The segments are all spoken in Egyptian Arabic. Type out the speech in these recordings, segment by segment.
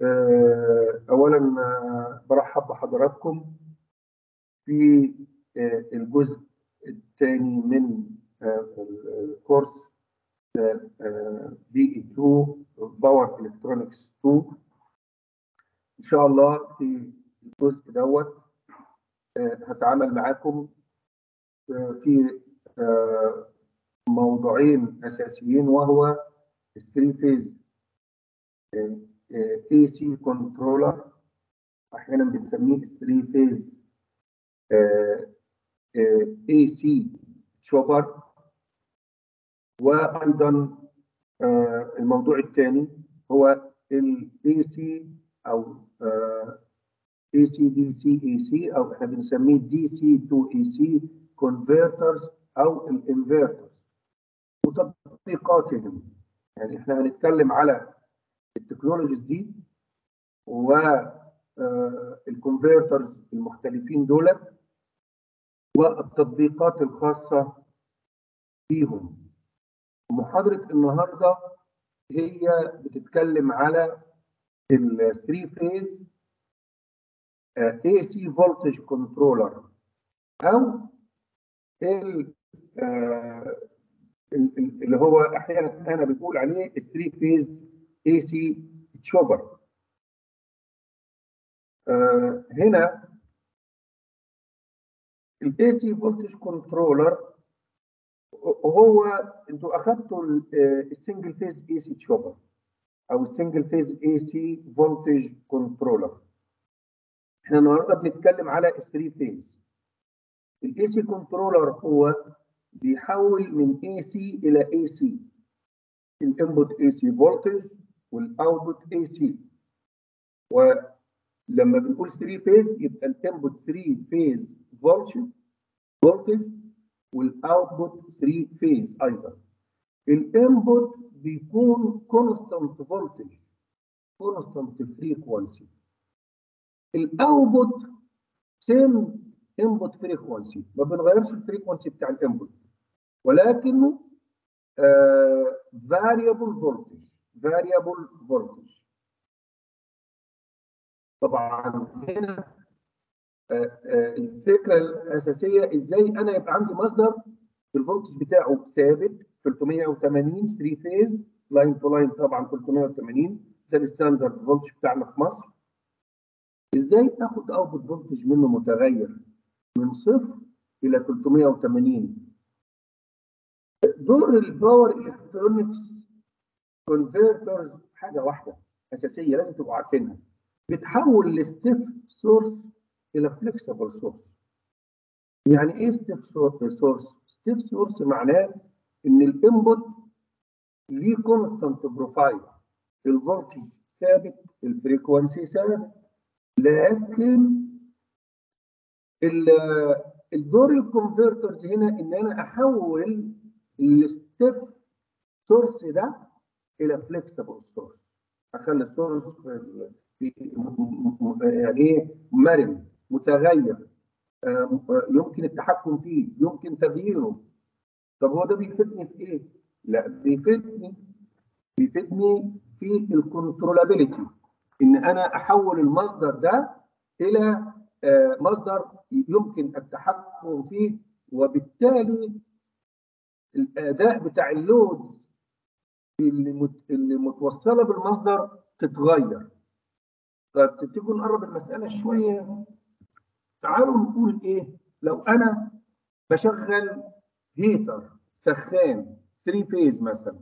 اولا برحب بحضراتكم في الجزء الثاني من الكورس بي 2 باور الكترونكس 2 ان شاء الله في الجزء دوت هتعامل معاكم في موضوعين اساسيين وهو الثري فيز اي سي كنترولر احيانا بنسميه الثري فيز اي سي شوبر وايضا الموضوع الثاني هو الاي سي او اي سي دي سي اي سي او احنا بنسميه دي سي تو اي سي كونفرترز او الانفرترز وتطبيقاتهم يعني احنا هنتكلم على التكنولوجيز دي والكونفرترز المختلفين دول والتطبيقات الخاصه بيهم محاضره النهارده هي بتتكلم على ال 3 فيز اي سي فولتج كنترولر او ال اللي هو احيانا انا بقول عليه 3 فيز اي سي تشوبر هنا الاي سي فولتج كنترولر هو انتوا اخذتوا السنجل فيز اي سي تشوبر او السنجل فيز اي سي فولتج كنترولر احنا النهارده بنتكلم على الثري فيز الاي سي كنترولر هو بيحول من اي سي الى اي سي الانبوت اي سي فولتج والاوتبوت اي سي ولما بنقول 3 فيز يبقى الانبوت 3 فيز فولتج فولتج والاوتبوت 3 فيز ايضا الانبوت بيكون كونستانت فولتج كونستانت فريكوانسي الاوتبوت سيم انبوت فريكوانسي ما بنغيرش الفريكوانسي بتاع الانبوت ولكنه فاريبل فولتج فاريبل فولتج طبعا هنا الفكره الاساسيه ازاي انا يبقى عندي مصدر الفولتج بتاعه ثابت 380 3 فيز لاين تو لاين طبعا 380 ده الستاندرد فولتج بتاعنا في مصر ازاي اخد اوتبوت فولتج منه متغير من صفر الى 380 دور الباور الكترونكس كونفرترز حاجه واحده اساسيه لازم تبقوا عارفينها بتحول الستيف سورس الى فليكسبل سورس يعني ايه ستيف سورس ستيف سورس معناه ان الانبوت ليه كونستانت بروفايل الفولتج ثابت الفريكوانسي ثابت لكن الدور الكونفرترز هنا ان انا احول الستيف سورس ده الى فليكسبل سورس اخلي السورس في يعني ايه مرن متغير يمكن التحكم فيه يمكن تغييره طب هو ده بيفيدني في ايه؟ لا بيفيدني بيفيدني في الكنترولابيلتي ان انا احول المصدر ده الى مصدر يمكن التحكم فيه وبالتالي الاداء بتاع اللودز اللي اللي متوصله بالمصدر تتغير. طيب تيجوا نقرب المساله شويه تعالوا نقول ايه لو انا بشغل هيتر سخان 3 فيز مثلا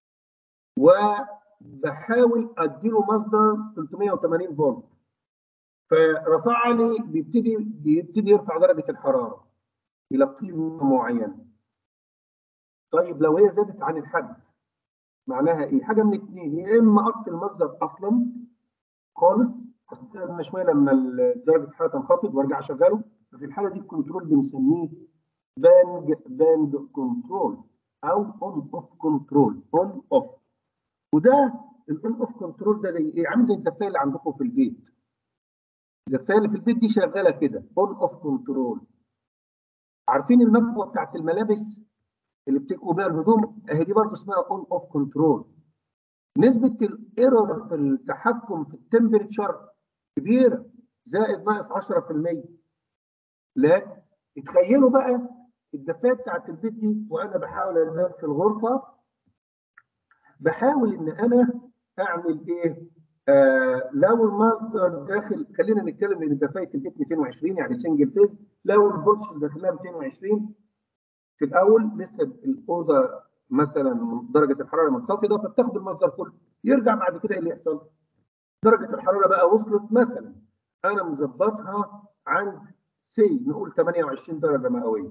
وبحاول اديله مصدر 380 فولت فرفع لي بيبتدي بيبتدي يرفع درجه الحراره الى قيمه معينه طيب لو هي زادت عن الحد معناها ايه حاجه من اثنين يا اما اطفي المصدر اصلا خالص استنى شويه لما درجه الحراره تنخفض وارجع اشغله ففي الحاله دي الكنترول بنسميه باند باند كنترول او اون اوف كنترول اون اوف وده الاون اوف كنترول ده زي ايه؟ عامل زي الدفايه اللي عندكم في البيت. الدفايه اللي في البيت دي شغاله كده اون اوف كنترول. عارفين المكوه بتاعت الملابس اللي بتكووا بيها الهدوم اهي دي برضه اسمها اون اوف كنترول. نسبه الايرور في التحكم في التمبريتشر كبيره زائد ناقص 10% لكن تخيلوا بقى الدفايه بتاعت البيت دي وانا بحاول انام في الغرفه بحاول ان انا اعمل ايه؟ آه لو المصدر داخل خلينا نتكلم ان دفايه البيت 220 يعني سنجل فيز لو الفولتج اللي داخلها 220 في الاول لسه الاوضه مثلا درجه الحراره منخفضه فبتاخد المصدر كله يرجع بعد كده ايه اللي يحصل؟ درجه الحراره بقى وصلت مثلا انا مظبطها عند سي نقول 28 درجه مئويه.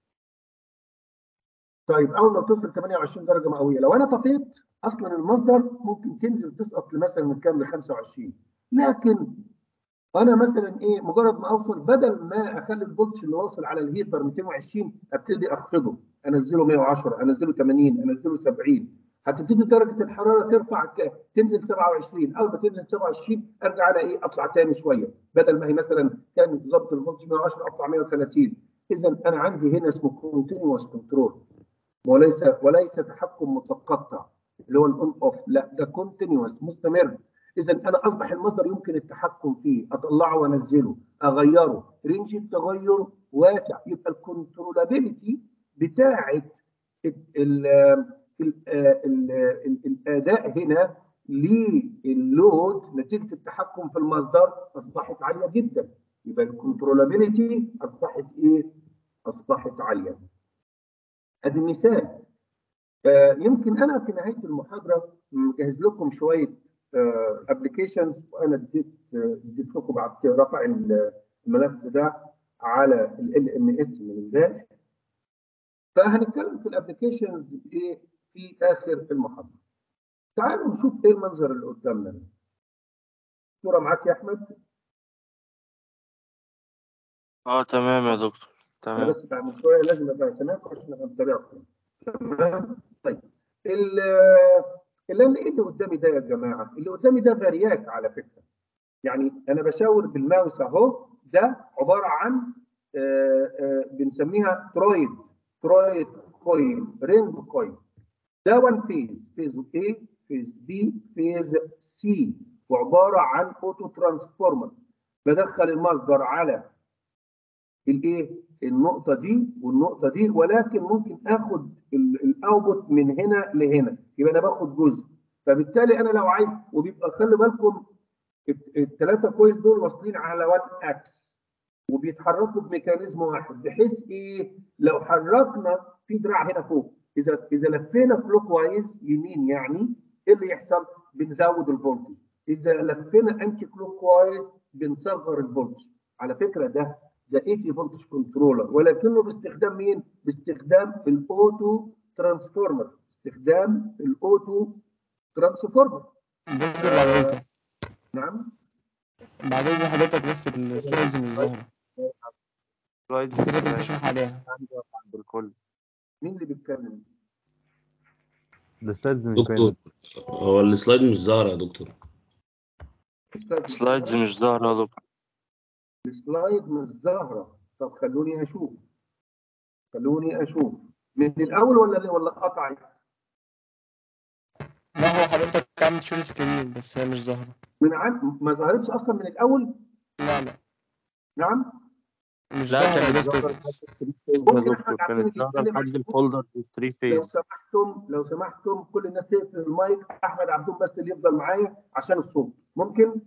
طيب اول ما توصل 28 درجه مئويه لو انا طفيت اصلا المصدر ممكن تنزل تسقط مثلا من كام ل 25 لكن انا مثلا ايه مجرد ما اوصل بدل ما اخلي الفولتج اللي واصل على الهيتر 220 ابتدي اخفضه انزله 110 انزله 80 انزله 70 هتبتدي درجه الحراره ترفع تنزل 27 اول ما تنزل 27 ارجع انا ايه اطلع تاني شويه بدل ما هي مثلا كانت ظبط الفولتج 110 اطلع 130 اذا انا عندي هنا اسمه كونتينوس كنترول وليس وليس تحكم متقطع اللي هو الاون اوف لا ده كونتينوس مستمر اذا انا اصبح المصدر يمكن التحكم فيه اطلعه وانزله اغيره رينج التغير واسع يبقى الكنترولابيلتي بتاعه الاداء هنا للود نتيجه التحكم في المصدر اصبحت عاليه جدا يبقى الكنترولابيلتي اصبحت ايه؟ اصبحت عاليه. ادي مثال آه يمكن انا في نهايه المحاضره مجهز لكم شويه ابلكيشنز آه وانا اديت اديت لكم بعد كده رفع الملف ده على ال ام اس من امبارح فهنتكلم في الابلكيشنز ايه في اخر المحاضره. تعالوا نشوف ايه المنظر اللي قدامنا. الصوره معاك يا احمد؟ اه تمام يا دكتور انا تمام بس بعد شويه لازم ابقى سامعكم عشان ابقى متابعكم. تمام؟ طيب ال- اللي انا ايه اللي قدامي ده يا جماعه؟ اللي قدامي ده فارياك على فكره. يعني انا بشاور بالماوس اهو ده عباره عن آه، آه، بنسميها ترويد ترويد كويل رينج كويل ده وان فيز فيز A فيز B فيز C وعباره عن اوتو ترانسفورمر بدخل المصدر على الايه النقطه دي والنقطه دي ولكن ممكن اخد الاوتبوت من هنا لهنا يبقى انا باخد جزء فبالتالي انا لو عايز وبيبقى خلي بالكم الثلاثه كويل دول واصلين على وان اكس وبيتحركوا بميكانيزم واحد بحيث ايه لو حركنا في دراع هنا فوق اذا اذا لفينا كلوك وايز يمين يعني ايه اللي يحصل؟ بنزود الفولتج اذا لفينا انتي كلوك وايز بنصغر الفولتج على فكره ده ده اي سي فولتج كنترولر ولكنه باستخدام مين؟ باستخدام الاوتو ترانسفورمر استخدام الاوتو ترانسفورمر دكتور بعد اذنك نعم بعد اذن حضرتك بس السلايدز مش ظاهره سلايدز كده ازاي بتشرح عليها عند الكل مين اللي بيتكلم؟ السلايدز مش دكتور باينه هو السلايد مش ظاهر يا دكتور أستاذ سلايدز مش ظاهرة يا دكتور السلايد مش ظاهره طب خلوني اشوف خلوني اشوف من الاول ولا ولا قطعت؟ لا هو حضرتك عامل شير سكرين بس هي مش ظاهره من عن ما ظهرتش اصلا من الاول لا لا نعم مش لا ظاهره يا كانت دكتور ظاهرة يا ممكن دكتور احمد عبد كانت ظاهرة يتكلم لحد عشان الفولدر 3 لو فيز سمحتم لو سمحتم كل الناس تقفل المايك احمد عبدون بس اللي يفضل معايا عشان الصوت ممكن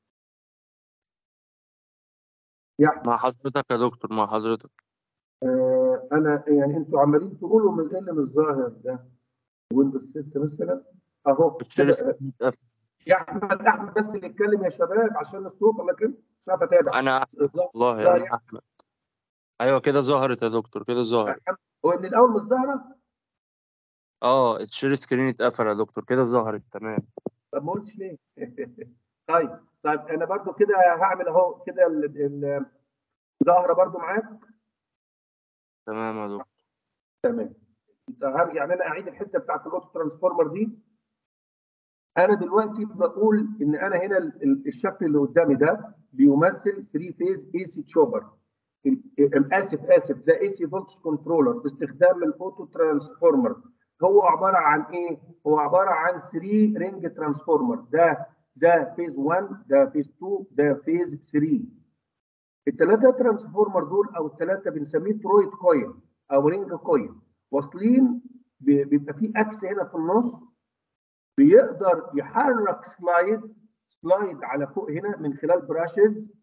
يا احمد مع حضرتك يا دكتور مع حضرتك آه انا يعني انتوا عمالين تقولوا من ايه اللي مش ظاهر ده ويندوز 6 مثلا اهو الشير كده. سكرين اتقفل. يا احمد احمد بس اللي يتكلم يا شباب عشان الصوت الله يكرمك مش عارف اتابع انا أحمد ظاهر والله ظاهر انا احمد ايوه كده ظهرت يا دكتور كده ظهرت هو من الاول مش ظاهره اه الشير سكرين اتقفل يا دكتور كده ظهرت تمام طب ما قلتش ليه؟ طيب طيب انا برضو كده هعمل اهو كده ال- ال- ظاهره برضو معاك تمام يا دكتور تمام انت هر- يعني انا اعيد الحته بتاعت الاوتو ترانسفورمر دي انا دلوقتي بقول ان انا هنا ال- ال- الشكل اللي قدامي ده بيمثل 3 فيز اي سي تشوبر اسف اسف ده اي سي فولتج كنترولر باستخدام الاوتو ترانسفورمر هو عباره عن ايه؟ هو عباره عن 3 رينج ترانسفورمر ده ده فيز 1 ده فيز 2 ده فيز 3 الثلاثه ترانسفورمر دول او الثلاثه بنسميه ترويد كويل او رينج كويل واصلين ب- بيبقى في اكس هنا في النص بيقدر يحرك سلايد سلايد على فوق هنا من خلال براشز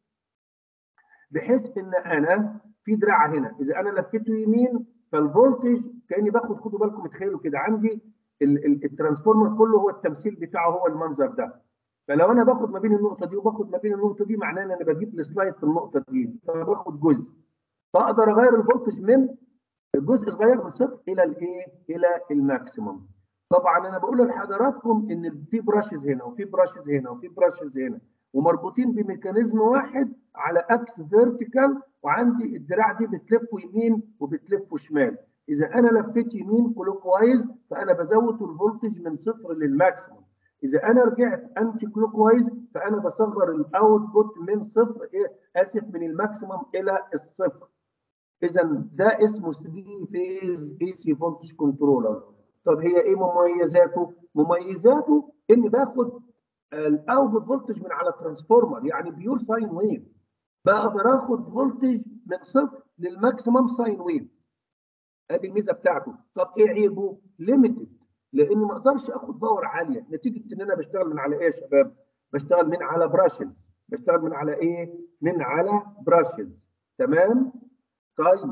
بحيث ان انا في دراع هنا اذا انا لفيته يمين فالفولتج كاني باخد خدوا بالكم تخيلوا كده عندي ال- ال- الترانسفورمر كله هو التمثيل بتاعه هو المنظر ده فلو انا باخد ما بين النقطه دي وباخد ما بين النقطه دي معناه ان انا بجيب السلايد في النقطه دي فباخد جزء فاقدر اغير الفولتج من جزء صغير من صفر الى الايه؟ الى الماكسيموم. طبعا انا بقول لحضراتكم ان في براشز هنا وفي براشز هنا وفي براشز هنا ومربوطين بميكانيزم واحد على اكس فيرتيكال وعندي الدراع دي بتلف يمين وبتلف شمال. اذا انا لفيت يمين كلوك وايز فانا بزود الفولتج من صفر للماكسيموم. اذا انا رجعت انتي كلوك وايز فانا بصغر الاوتبوت من صفر إيه؟ اسف من الماكسيموم الى الصفر. اذا ده اسمه 3 فيز اي سي فولتج كنترولر طب هي ايه مميزاته مميزاته اني باخد الاوتبوت فولتج من على ترانسفورمر يعني بيور ساين ويف بقدر اخد فولتج من صفر للماكسيمم ساين ويف ادي الميزه بتاعته طب ايه عيبه ليميتد لاني ما اقدرش اخد باور عاليه نتيجه ان انا بشتغل من على ايه يا شباب بشتغل من على براشز بشتغل من على ايه من على براشز تمام طيب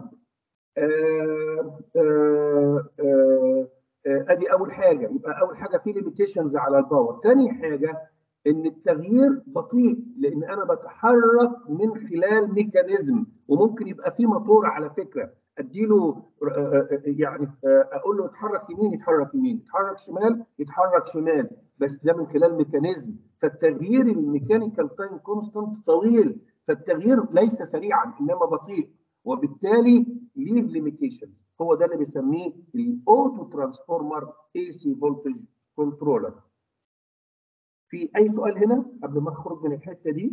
آه آه آه آه ادي اول حاجه يبقى اول حاجه في ليميتيشنز على الباور ثاني حاجه ان التغيير بطيء لان انا بتحرك من خلال ميكانيزم وممكن يبقى في موتور على فكره اديله آه، آه، يعني آه، اقول له اتحرك يمين يتحرك يمين يتحرك شمال يتحرك شمال بس ده من خلال ميكانيزم فالتغيير الميكانيكال تايم كونستانت طويل فالتغيير ليس سريعا انما بطيء وبالتالي ليه ليميتيشنز هو ده اللي بيسميه الاوتو ترانسفورمر اي سي فولتج كنترولر في اي سؤال هنا قبل ما اخرج من الحته دي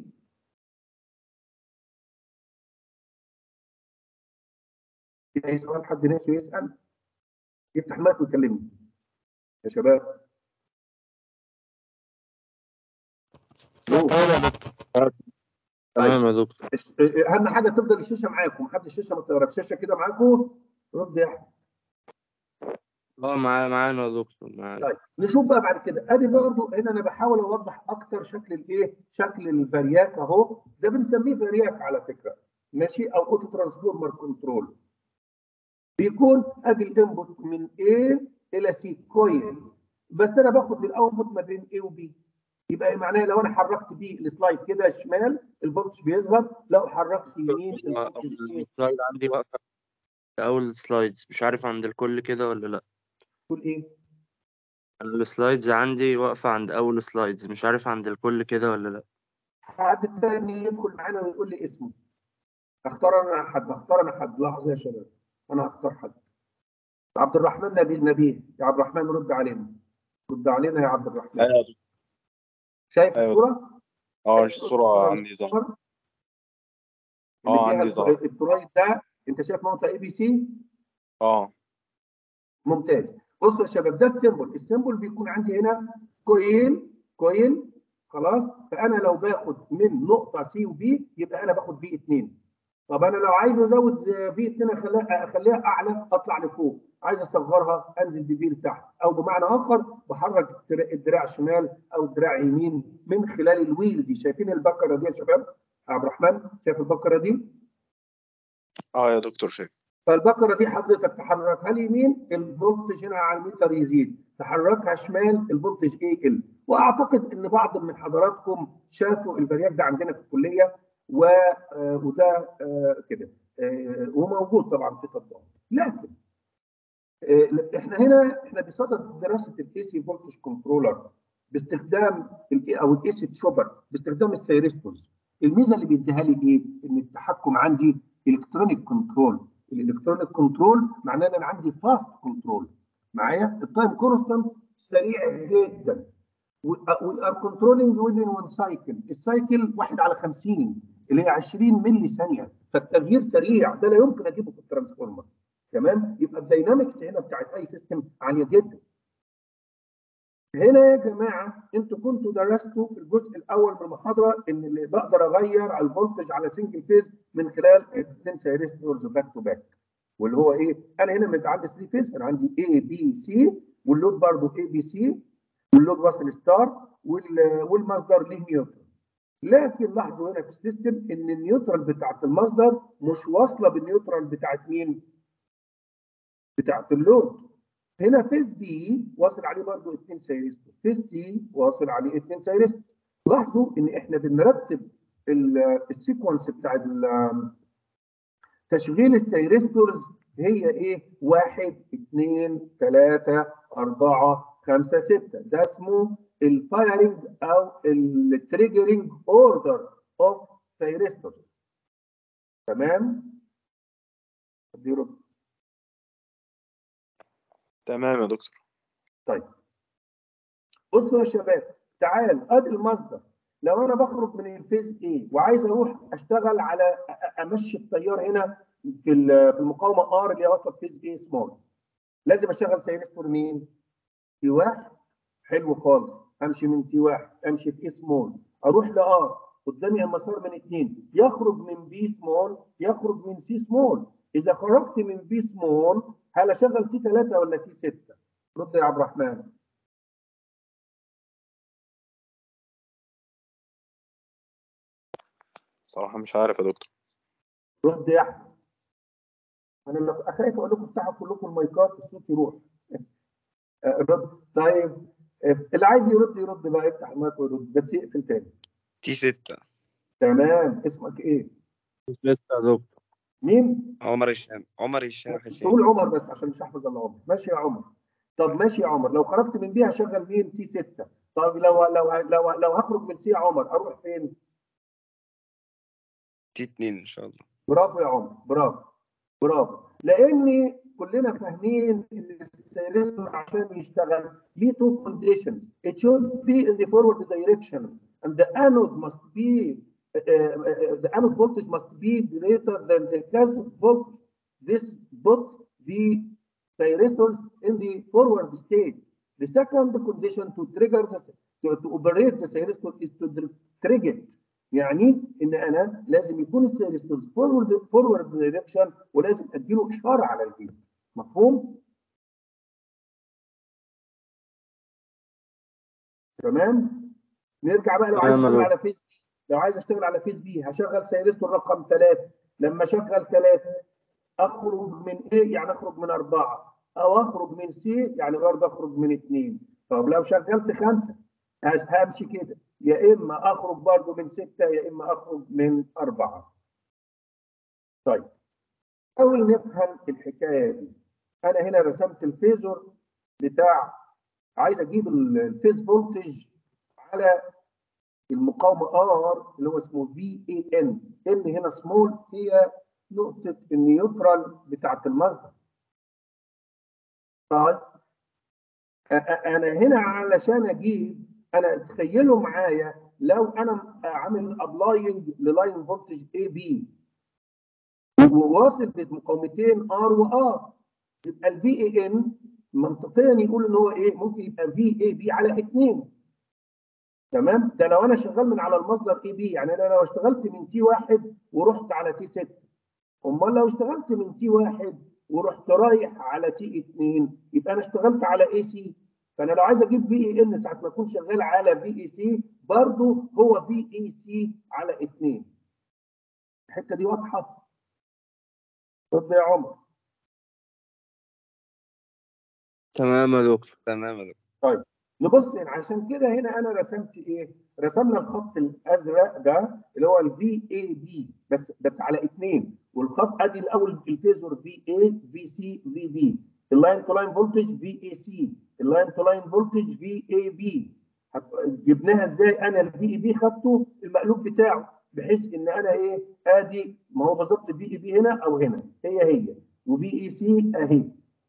في اي سؤال حد ناسي يسال يفتح المايك ويكلمني يا شباب ألو. تمام يا دكتور الش- اهم حاجه تفضل الشاشه معاكم محدش الشاشه ما تقرا الشاشه كده معاكم رد يا احمد اه معايا معانا يا دكتور معانا طيب نشوف بقى بعد كده ادي برضو هنا انا بحاول اوضح اكتر شكل الايه شكل الفارياك اهو ده بنسميه فارياك على فكره ماشي او اوتو ترانسفورمر كنترول بيكون ادي الانبوت من A الى C كويل بس انا باخد الاوتبوت ما بين A و B يبقى معناه لو انا حركت بيه السلايد كده شمال الفولتج بيظهر لو حركت يمين الفولتج إيه؟ السلايد عندي واقفة أول سلايدز مش عارف عند الكل كده ولا لأ تقول ايه أنا السلايدز عندي واقفة عند أول سلايدز مش عارف عند الكل كده ولا لأ حد تاني يدخل معانا ويقول لي اسمه اختار انا حد اختار انا حد لحظه يا شباب انا اختار حد عبد الرحمن نبي نبيه يا عبد الرحمن رد علينا رد علينا يا عبد الرحمن ايوه يا دكتور. شايف أيوة. الصوره اه الصورة عندي ظهر اللي اه فيها عندي الت- ظهر الترايد ده انت شايف نقطه اي بي سي اه ممتاز بصوا يا شباب ده السيمبل السيمبل بيكون عندي هنا كويل كويل خلاص فانا لو باخد من نقطه سي وبي يبقى انا باخد في 2 طب انا لو عايز ازود في 2 اخليها اخليها اعلى اطلع لفوق عايز اصغرها انزل بفي لتحت او بمعنى اخر بحرك الدراع- الدراع شمال او الدراع يمين من خلال الويل دي شايفين البكره دي يا شباب عبد الرحمن شايف البكره دي اه يا دكتور شايف فالبكره دي حضرتك تحركها اليمين الفولتج هنا على المتر يزيد تحركها شمال الفولتج يقل واعتقد ان بعض من حضراتكم شافوا الفريق ده عندنا في الكليه و... آه، وده آه، كده آه، وموجود طبعا في تطبيق لكن آه، احنا هنا احنا بصدد دراسه الاي سي فولتج كنترولر باستخدام ال او الاي سي تشوبر باستخدام السيرستوز الميزه اللي بيديها لي ايه؟ ان التحكم عندي الكترونيك كنترول الالكترونيك كنترول معناه ان انا عندي فاست كنترول معايا التايم كونستانت سريع جدا وي ار كنترولينج within وان سايكل السايكل 1 على 50 اللي هي 20 ملي ثانيه فالتغيير سريع ده لا يمكن اجيبه في الترانسفورمر تمام يبقى الداينامكس هنا بتاعت اي سيستم عاليه جدا هنا يا جماعه انتوا كنتوا درستوا في الجزء الاول من المحاضره ان اللي بقدر اغير الفولتج على سنجل فيز من خلال اثنين سيريستورز باك تو باك واللي هو ايه؟ انا هنا مش عندي 3 فيز انا عندي اي بي سي واللود برضه اي بي سي واللود واصل ستار والمصدر ليه نيوترال لكن لاحظوا هنا في السيستم ان النيوترال بتاعت المصدر مش واصله بالنيوترال بتاعت مين؟ بتاعت اللود هنا فيز بي واصل عليه برضه اثنين سيريستور فيز سي واصل عليه اثنين سيريستور لاحظوا ان احنا بنرتب السيكونس بتاع تشغيل السيريستورز هي ايه؟ واحد اثنين ثلاثة أربعة خمسة ستة ده اسمه الفايرنج أو التريجرنج اوردر اوف سيريستورز تمام؟ اديله تمام يا دكتور طيب بصوا يا شباب تعال ادي المصدر لو انا بخرج من الفيز A وعايز اروح اشتغل على أ- امشي التيار هنا في ال- في المقاومه R اللي هي واصله بفيز A سمول لازم اشغل سيريستور مين؟ تي واحد حلو خالص امشي من تي واحد امشي في A سمول اروح ل R قدامي مسار من اثنين يخرج من بي سمول يخرج من سي سمول اذا خرجت من بي سمول هل اشغل تي 3 ولا تي 6 رد يا عبد الرحمن صراحة مش عارف يا دكتور رد يا احمد انا لو خايف اقول لكم افتحوا كلكم المايكات الصوت يروح آه، رد طيب آه، اللي عايز يرد يرد بقى يفتح المايك ويرد بس يقفل تاني تي 6 تمام اسمك ايه؟ لسه يا دكتور مين؟ عمر هشام عمر هشام حسين تقول عمر بس عشان مش هحفظ الا عمر ماشي يا عمر طب ماشي يا عمر لو خرجت من دي هشغل مين تي 6 طب لو لو لو لو هخرج من سي يا عمر اروح فين تي 2 ان شاء الله برافو يا عمر برافو برافو لان كلنا فاهمين ان السيريستور عشان يشتغل ليه تو كونديشنز it should be in the forward direction and the anode must be uh, uh, the anode voltage must be greater than the cathode voltage this puts the thyristors in the forward state the second condition to trigger the to, to operate the thyristor is to trigger it يعني ان انا لازم يكون السيريستورز فورورد فورورد دايركشن ولازم اديله اشاره على البيت مفهوم؟ تمام؟ نرجع بقى لو عايز تمام اشتغل يا على فيز بي لو عايز اشتغل على فيز بي هشغل سيريستور رقم ثلاثه لما اشغل ثلاثه اخرج من ايه؟ يعني اخرج من اربعه او اخرج من سي يعني برضه اخرج من اثنين طب لو شغلت خمسه هش- همشي كده يا اما اخرج برضه من سته يا اما اخرج من اربعه. طيب حاول نفهم الحكايه دي. انا هنا رسمت الفيزور بتاع عايز اجيب ال- الفيز فولتج على المقاومه ار اللي هو اسمه في اي ان ان هنا سمول هي نقطه النيوترال بتاعت المصدر. طيب أ- أ- انا هنا علشان اجيب انا تخيلوا معايا لو انا عامل ابلاينج للاين فولتج اي بي وواصل بمقاومتين ار وار يبقى الفي اي ان منطقيا يقول ان هو ايه ممكن يبقى في اي بي على 2 تمام ده لو انا شغال من على المصدر اي بي يعني انا لو اشتغلت من تي واحد ورحت على تي 6 امال لو اشتغلت من تي واحد ورحت رايح على تي 2 يبقى انا اشتغلت على اي سي فانا لو عايز اجيب في اي ان ساعه ما اكون شغال على في اي سي برضه هو في اي سي على 2 الحته دي واضحه؟ طب يا عمر تمام يا دكتور تمام يا دكتور نبص هنا عشان كده هنا انا رسمت ايه؟ رسمنا الخط الازرق ده اللي هو الفي اي بي بس بس على اثنين والخط ادي الاول الفيزور في اي في سي في بي اللاين تو لاين فولتج في اي سي اللاين تو لاين فولتج في اي بي جبناها ازاي؟ انا الفي اي بي خدته المقلوب بتاعه بحيث ان انا ايه؟ ادي ما هو بالظبط في اي بي هنا او هنا هي هي وفي اي سي اهي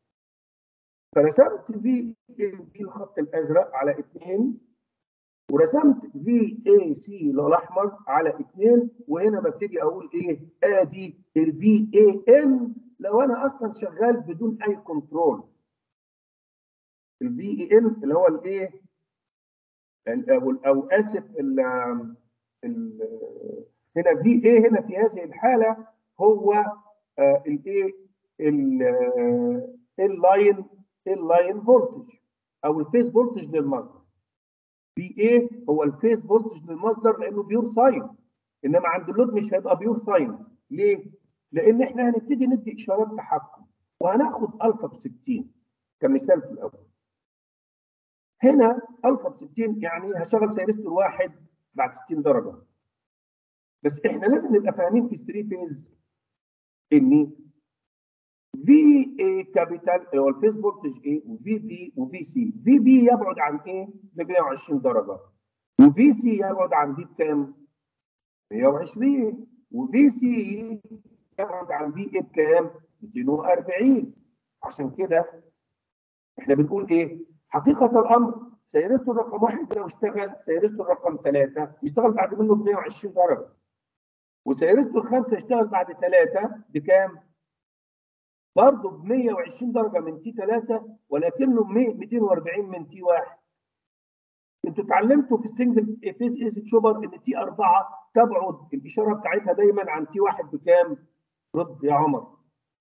فرسمت في في الخط الازرق على اثنين ورسمت في اي سي الاحمر على اثنين وهنا ببتدي اقول ايه ادي الفي اي ان لو انا اصلا شغال بدون اي كنترول الفي اي ان اللي هو الايه ال- او او اسف ال ال هنا في ايه هنا في هذه الحاله هو آه، الايه ال- آه، اللاين اللاين فولتج او الفيس فولتج للمصدر في ايه هو الفيس فولتج للمصدر لانه بيور ساين انما عند اللود مش هيبقى بيور ساين ليه؟ لان احنا هنبتدي ندي اشارات تحكم وهناخد الفا ب 60 كمثال في الاول هنا الفا ب 60 يعني هشغل سيرستور واحد بعد 60 درجه بس احنا لازم نبقى فاهمين في 3 فيز ان في اي كابيتال اللي هو الفيز فولتج اي وفي بي وفي سي في بي يبعد عن ايه ب 120 درجه وفي سي يبعد عن دي بكام 120 وفي سي يبعد عن في اي بكام 240 عشان كده احنا بنقول ايه حقيقه الامر سيرستور رقم واحد لو اشتغل سيرستور رقم ثلاثه يشتغل بعد منه ب 120 درجه وسيرستور خمسه يشتغل بعد ثلاثه بكام؟ برضه ب 120 درجه من تي 3 ولكنه 240 من تي 1 انتوا اتعلمتوا في السنجل فيز ايزي تشوبر ان تي 4 تبعد الاشاره بتاعتها دايما عن تي 1 بكام؟ رد يا عمر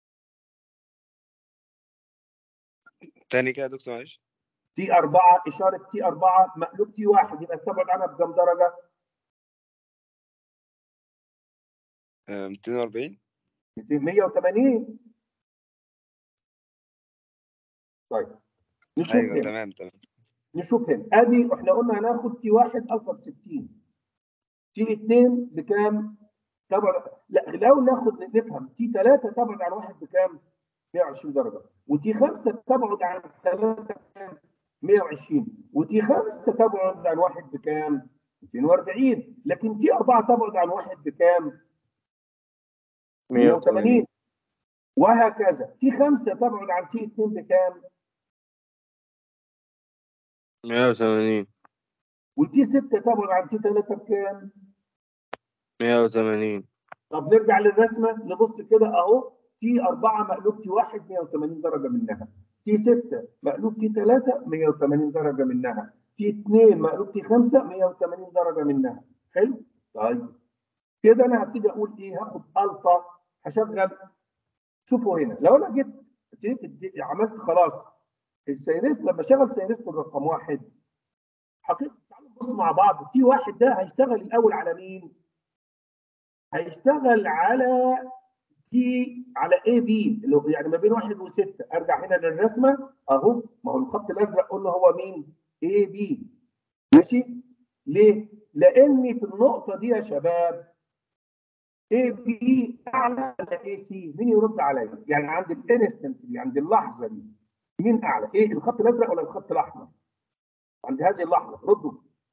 تاني كده يا دكتور معلش تي 4 اشاره تي 4 مقلوب تي 1 يبقى تبعد عنها بكام درجه؟ آه، 240 180 طيب نشوف ايوه هنا تمام تمام نشوف هنا ادي احنا قلنا هناخد تي 1 الفا ب 60 تي 2 بكام؟ تبعد لا الاول ناخد نفهم تي 3 تبعد عن واحد بكام؟ 120 درجه وتي 5 تبعد عن 3 بكام؟ 120 وتي 5 تبعد عن واحد بكام؟ 240 لكن تي 4 تبعد عن واحد بكام؟ 180 وهكذا تي 5 تبعد عن تي 2 بكام؟ 180 وتي 6 تبعد عن تي 3 بكام؟ 180 طب نرجع للرسمه نبص كده اهو تي 4 مقلوب تي 1 180 درجه منها تي 6 مقلوب تي 3 180 درجه منها تي 2 مقلوب تي 5 180 درجه منها حلو طيب كده انا هبتدي اقول ايه هاخد الفا هشغل شوفوا هنا لو انا جيت ابتديت أدي- عملت خلاص السيرست لما شغل سيرست الرقم واحد حقيقه تعالوا نبص مع بعض تي واحد ده هيشتغل الاول على مين؟ هيشتغل على تي على اي بي اللي هو يعني ما بين واحد وسته ارجع هنا للرسمه اهو ما هو الخط الازرق قلنا هو مين؟ اي بي ماشي؟ ليه؟ لاني في النقطه دي يا شباب اي بي اعلى ولا اي سي؟ مين يرد عليا؟ يعني عند الانستنت دي عند اللحظه دي مين اعلى؟ ايه الخط الازرق ولا الخط الاحمر؟ عند هذه اللحظه ردوا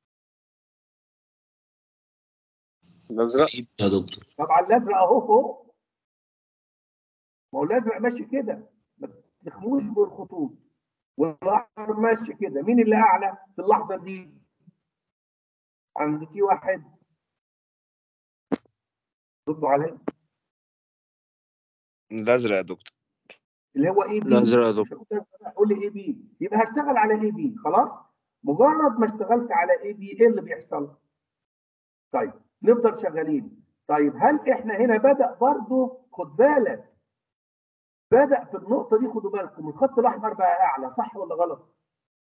الازرق يا دكتور طبعا الازرق اهو فوق ما هو الازرق ماشي كده ما تخموش بالخطوط والاحمر ماشي كده مين اللي اعلى في اللحظه دي عند تي واحد ردوا عليا الازرق يا دكتور اللي هو اي بي الأزرق يا دكتور. قول لي اي بي يبقى هشتغل على اي بي خلاص مجرد ما اشتغلت على اي بي ايه اللي بيحصل طيب نفضل شغالين طيب هل احنا هنا بدا برضه خد بالك بدا في النقطه دي خدوا بالكم الخط الاحمر بقى اعلى صح ولا غلط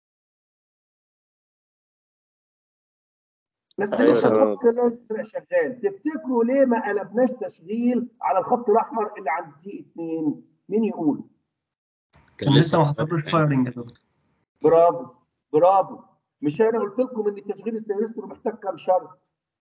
بس أيوة لسه تمام. الخط الازرق شغال تفتكروا ليه ما قلبناش تشغيل على الخط الاحمر اللي عند تي 2 مين يقول كان لسه ما حصلوش فايرنج يا دكتور برافو برافو مش انا قلت لكم ان تشغيل السيرستور محتاج كام شرط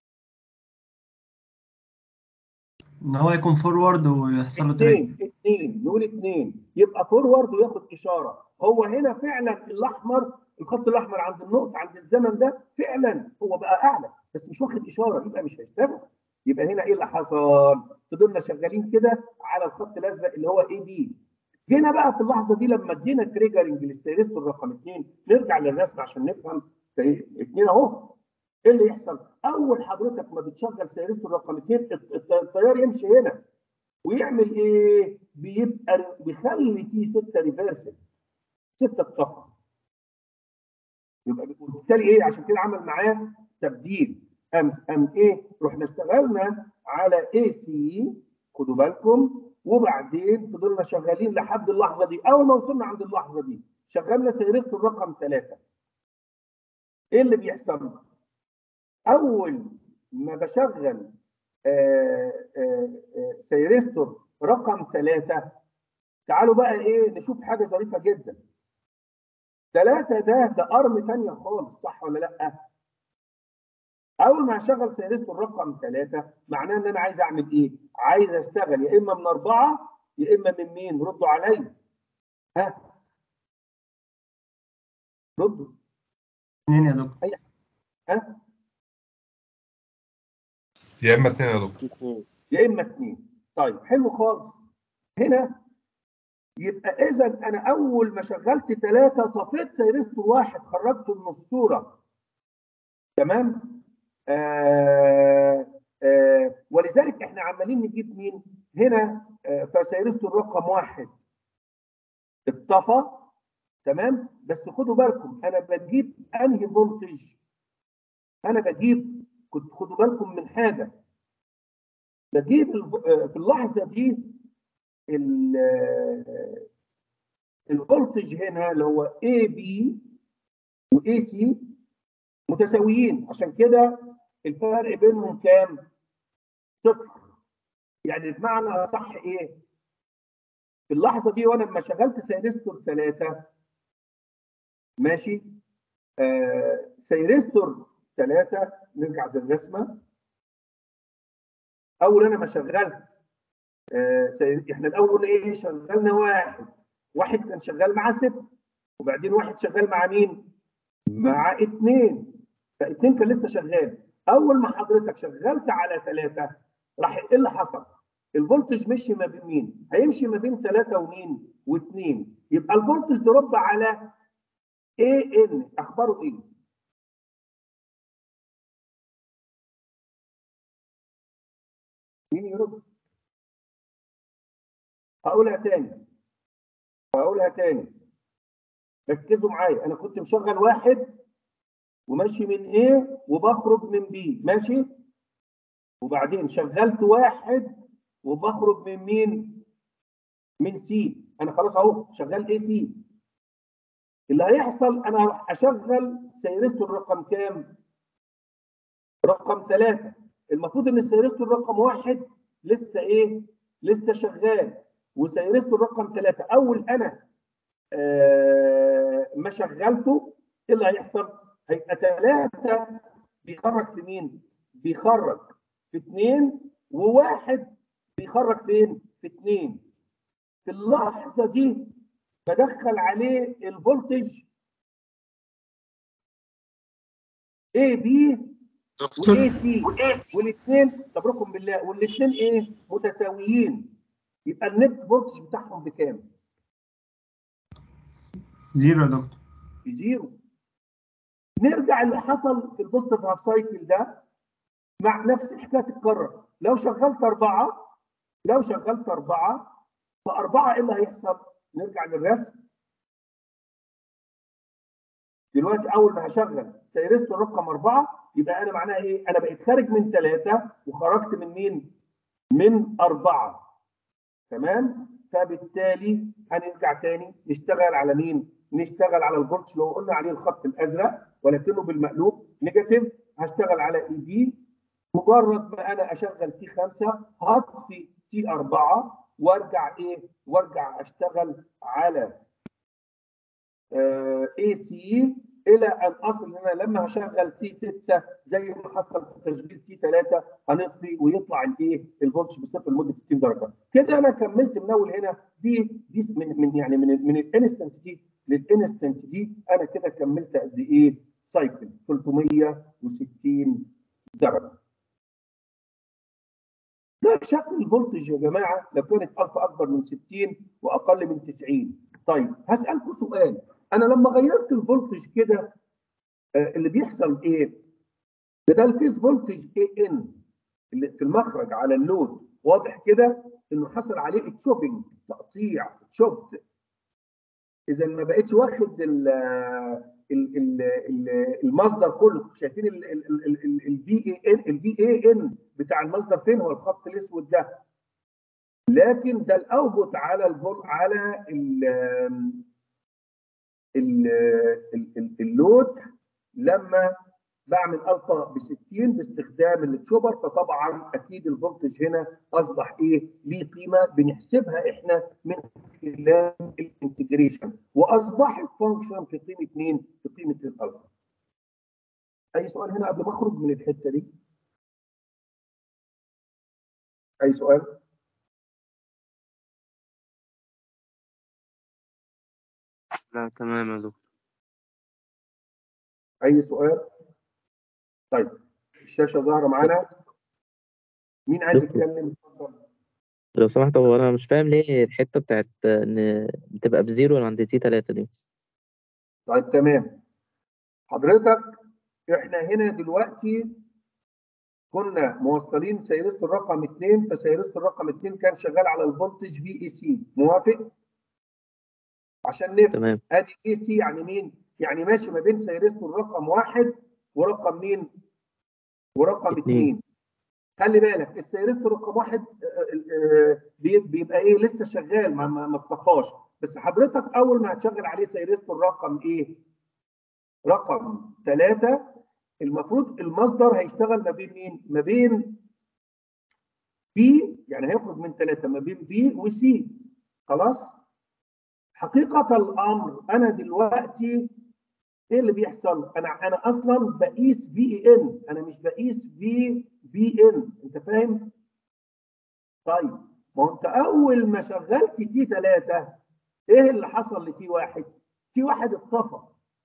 ان هو يكون فورورد ويحصل له تريك اثنين اثنين نقول اثنين يبقى فورورد وياخد اشاره هو هنا فعلا الاحمر الخط الاحمر عند النقطه عند الزمن ده فعلا هو بقى اعلى بس مش واخد اشاره يبقى مش هيشتغل يبقى هنا ايه اللي حصل؟ فضلنا شغالين كده على الخط الازرق اللي هو اي بي جينا بقى في اللحظه دي لما ادينا تريجرنج للسيرستور رقم اثنين نرجع للرسم عشان نفهم اثنين اهو ايه اللي يحصل؟ اول حضرتك ما بتشغل سيرستور رقم اثنين الت- الت- التيار يمشي هنا ويعمل ايه؟ بيبقى بيخلي تي 6 ريفرسل 6 الطاقه يبقى بالتالي ايه عشان كده عمل معاه تبديل ام ام ايه رحنا اشتغلنا على اي سي خدوا بالكم وبعدين فضلنا شغالين لحد اللحظه دي اول ما وصلنا عند اللحظه دي شغلنا سيرست الرقم ثلاثه ايه اللي بيحصل؟ اول ما بشغل آه، آه، آه، سيرستور رقم ثلاثه تعالوا بقى ايه نشوف حاجه ظريفه جدا ثلاثه ده ده ارم ثانيه خالص صح ولا لا؟ اول ما هشغل سيرستور رقم ثلاثه معناه ان انا عايز اعمل ايه؟ عايز اشتغل يا اما من اربعه يا اما من مين؟ ردوا عليا ها ردوا اثنين يا دكتور ها يا اما اتنين يا دكتور اتنين يا اما اثنين طيب حلو خالص هنا يبقى اذا انا اول ما شغلت ثلاثه طفيت سيرستور واحد خرجته من الصوره تمام آه آه ولذلك احنا عمالين نجيب مين هنا آه فسيرستور رقم واحد اتطفى تمام بس خدوا بالكم انا بجيب انهي فولتج انا بجيب كنت خدوا بالكم من حاجه بجيب الف- آه، في اللحظه دي ال- آه، الفولتج هنا اللي هو اي بي واي سي متساويين عشان كده الفرق بينهم كام؟ صفر يعني بمعنى صح ايه؟ في اللحظه دي وانا لما شغلت سيرستور ثلاثه ماشي آه سيرستور ثلاثه نرجع بالرسمه اول انا ما شغلت آه سي... احنا الاول قلنا ايه شغلنا واحد واحد كان شغال مع ست وبعدين واحد شغال مع مين؟ مع اثنين فاثنين كان لسه شغال اول ما حضرتك شغلت على ثلاثه راح ايه اللي حصل؟ الفولتج مشي ما بين مين؟ هيمشي ما بين ثلاثه ومين؟ واثنين يبقى الفولتج دروب على اي ان اخباره ايه؟ مين يرد؟ هقولها تاني هقولها تاني ركزوا معايا انا كنت مشغل واحد وماشي من ايه وبخرج من بي ماشي وبعدين شغلت واحد وبخرج من مين من سي انا خلاص اهو شغال اي سي اللي هيحصل انا هروح اشغل سيرستور رقم كام رقم ثلاثة المفروض ان سيرستور رقم واحد لسه ايه لسه شغال وسيرستور رقم ثلاثة اول انا آه ما شغلته ايه اللي هيحصل هيبقى ثلاثة بيخرج في مين بيخرج في اثنين وواحد بيخرج فين في اثنين في اللحظة دي بدخل عليه الفولتج اي بي واي سي والاثنين صبركم بالله والاثنين ايه متساويين يبقى النت فولتج بتاعهم بكام؟ زيرو يا دكتور بزيرو نرجع اللي حصل في البوزيتيف هاف سايكل ده مع نفس الحكايه تتكرر لو شغلت اربعه لو شغلت اربعه فاربعه ايه اللي هيحصل؟ نرجع للرسم دلوقتي اول ما هشغل سيرستور رقم اربعه يبقى انا معناها ايه؟ انا بقيت خارج من ثلاثه وخرجت من مين؟ من اربعه تمام؟ فبالتالي هنرجع تاني نشتغل على مين؟ نشتغل على الفولتج اللي هو قلنا عليه الخط الازرق ولكنه بالمقلوب نيجاتيف هشتغل على اي بي مجرد ما انا اشغل تي 5 هطفي تي 4 وارجع ايه؟ وارجع اشتغل على اي سي الى ان اصل ان انا لما هشغل تي 6 زي ما حصل في تشغيل تي 3 هنطفي ويطلع الايه الفولتج بصفر لمده 60 درجه كده انا كملت من اول هنا دي دي من من يعني من من الانستنت دي للانستنت دي انا كده كملت قد ايه سايكل 360 درجه ده شكل الفولتج يا جماعه لو كانت الفا اكبر من 60 واقل من 90 طيب هسالكم سؤال انا لما غيرت الفولتج كده آه اللي بيحصل ايه؟ بدل الفيز فولتج اي ان اللي في المخرج على اللود واضح كده انه حصل عليه تشوبينج تقطيع تشوبت اذا ما بقتش واخد ال ال ال ال المصدر كله شايفين الفي اي ان الفي اي ان بتاع المصدر فين هو الخط الاسود ده لكن ده الاوبوت على البول على ال ال ال اللود لما بعمل الفا ب 60 باستخدام التشوبر فطبعا اكيد الفولتج هنا اصبح ايه؟ ليه قيمه بنحسبها احنا من خلال الانتجريشن واصبحت فانكشن في قيمه مين؟ في قيمه الالفا. اي سؤال هنا قبل ما اخرج من الحته دي؟ اي سؤال؟ لا تمام يا دكتور اي سؤال؟ طيب الشاشه ظاهره معانا مين عايز دكتور. يتكلم؟ اتفضل لو سمحت هو انا مش فاهم ليه الحته بتاعت ان بتبقى بزيرو عند تي 3 دي طيب تمام حضرتك احنا هنا دلوقتي كنا موصلين سيرست الرقم 2 فسيرست الرقم 2 كان شغال على الفولتج في اي سي موافق؟ عشان نفهم تمام ادي اي سي يعني مين؟ يعني ماشي ما بين سيرست الرقم واحد ورقم مين؟ ورقم اتنين. اثنين خلي بالك السيرست رقم واحد آه، آه، بي- بيبقى ايه لسه شغال ما ما ما اتطفاش بس حضرتك اول ما هتشغل عليه سيرست الرقم ايه؟ رقم ثلاثة المفروض المصدر هيشتغل ما بين مين؟ ما بين بي يعني هيخرج من ثلاثة ما بين بي وسي خلاص؟ حقيقة الأمر أنا دلوقتي إيه اللي بيحصل؟ أنا أنا أصلا بقيس في إي إن أنا مش بقيس في بي إن أنت فاهم؟ طيب ما هو أنت أول ما شغلت تي 3 إيه اللي حصل لتي واحد؟ تي واحد اتطفى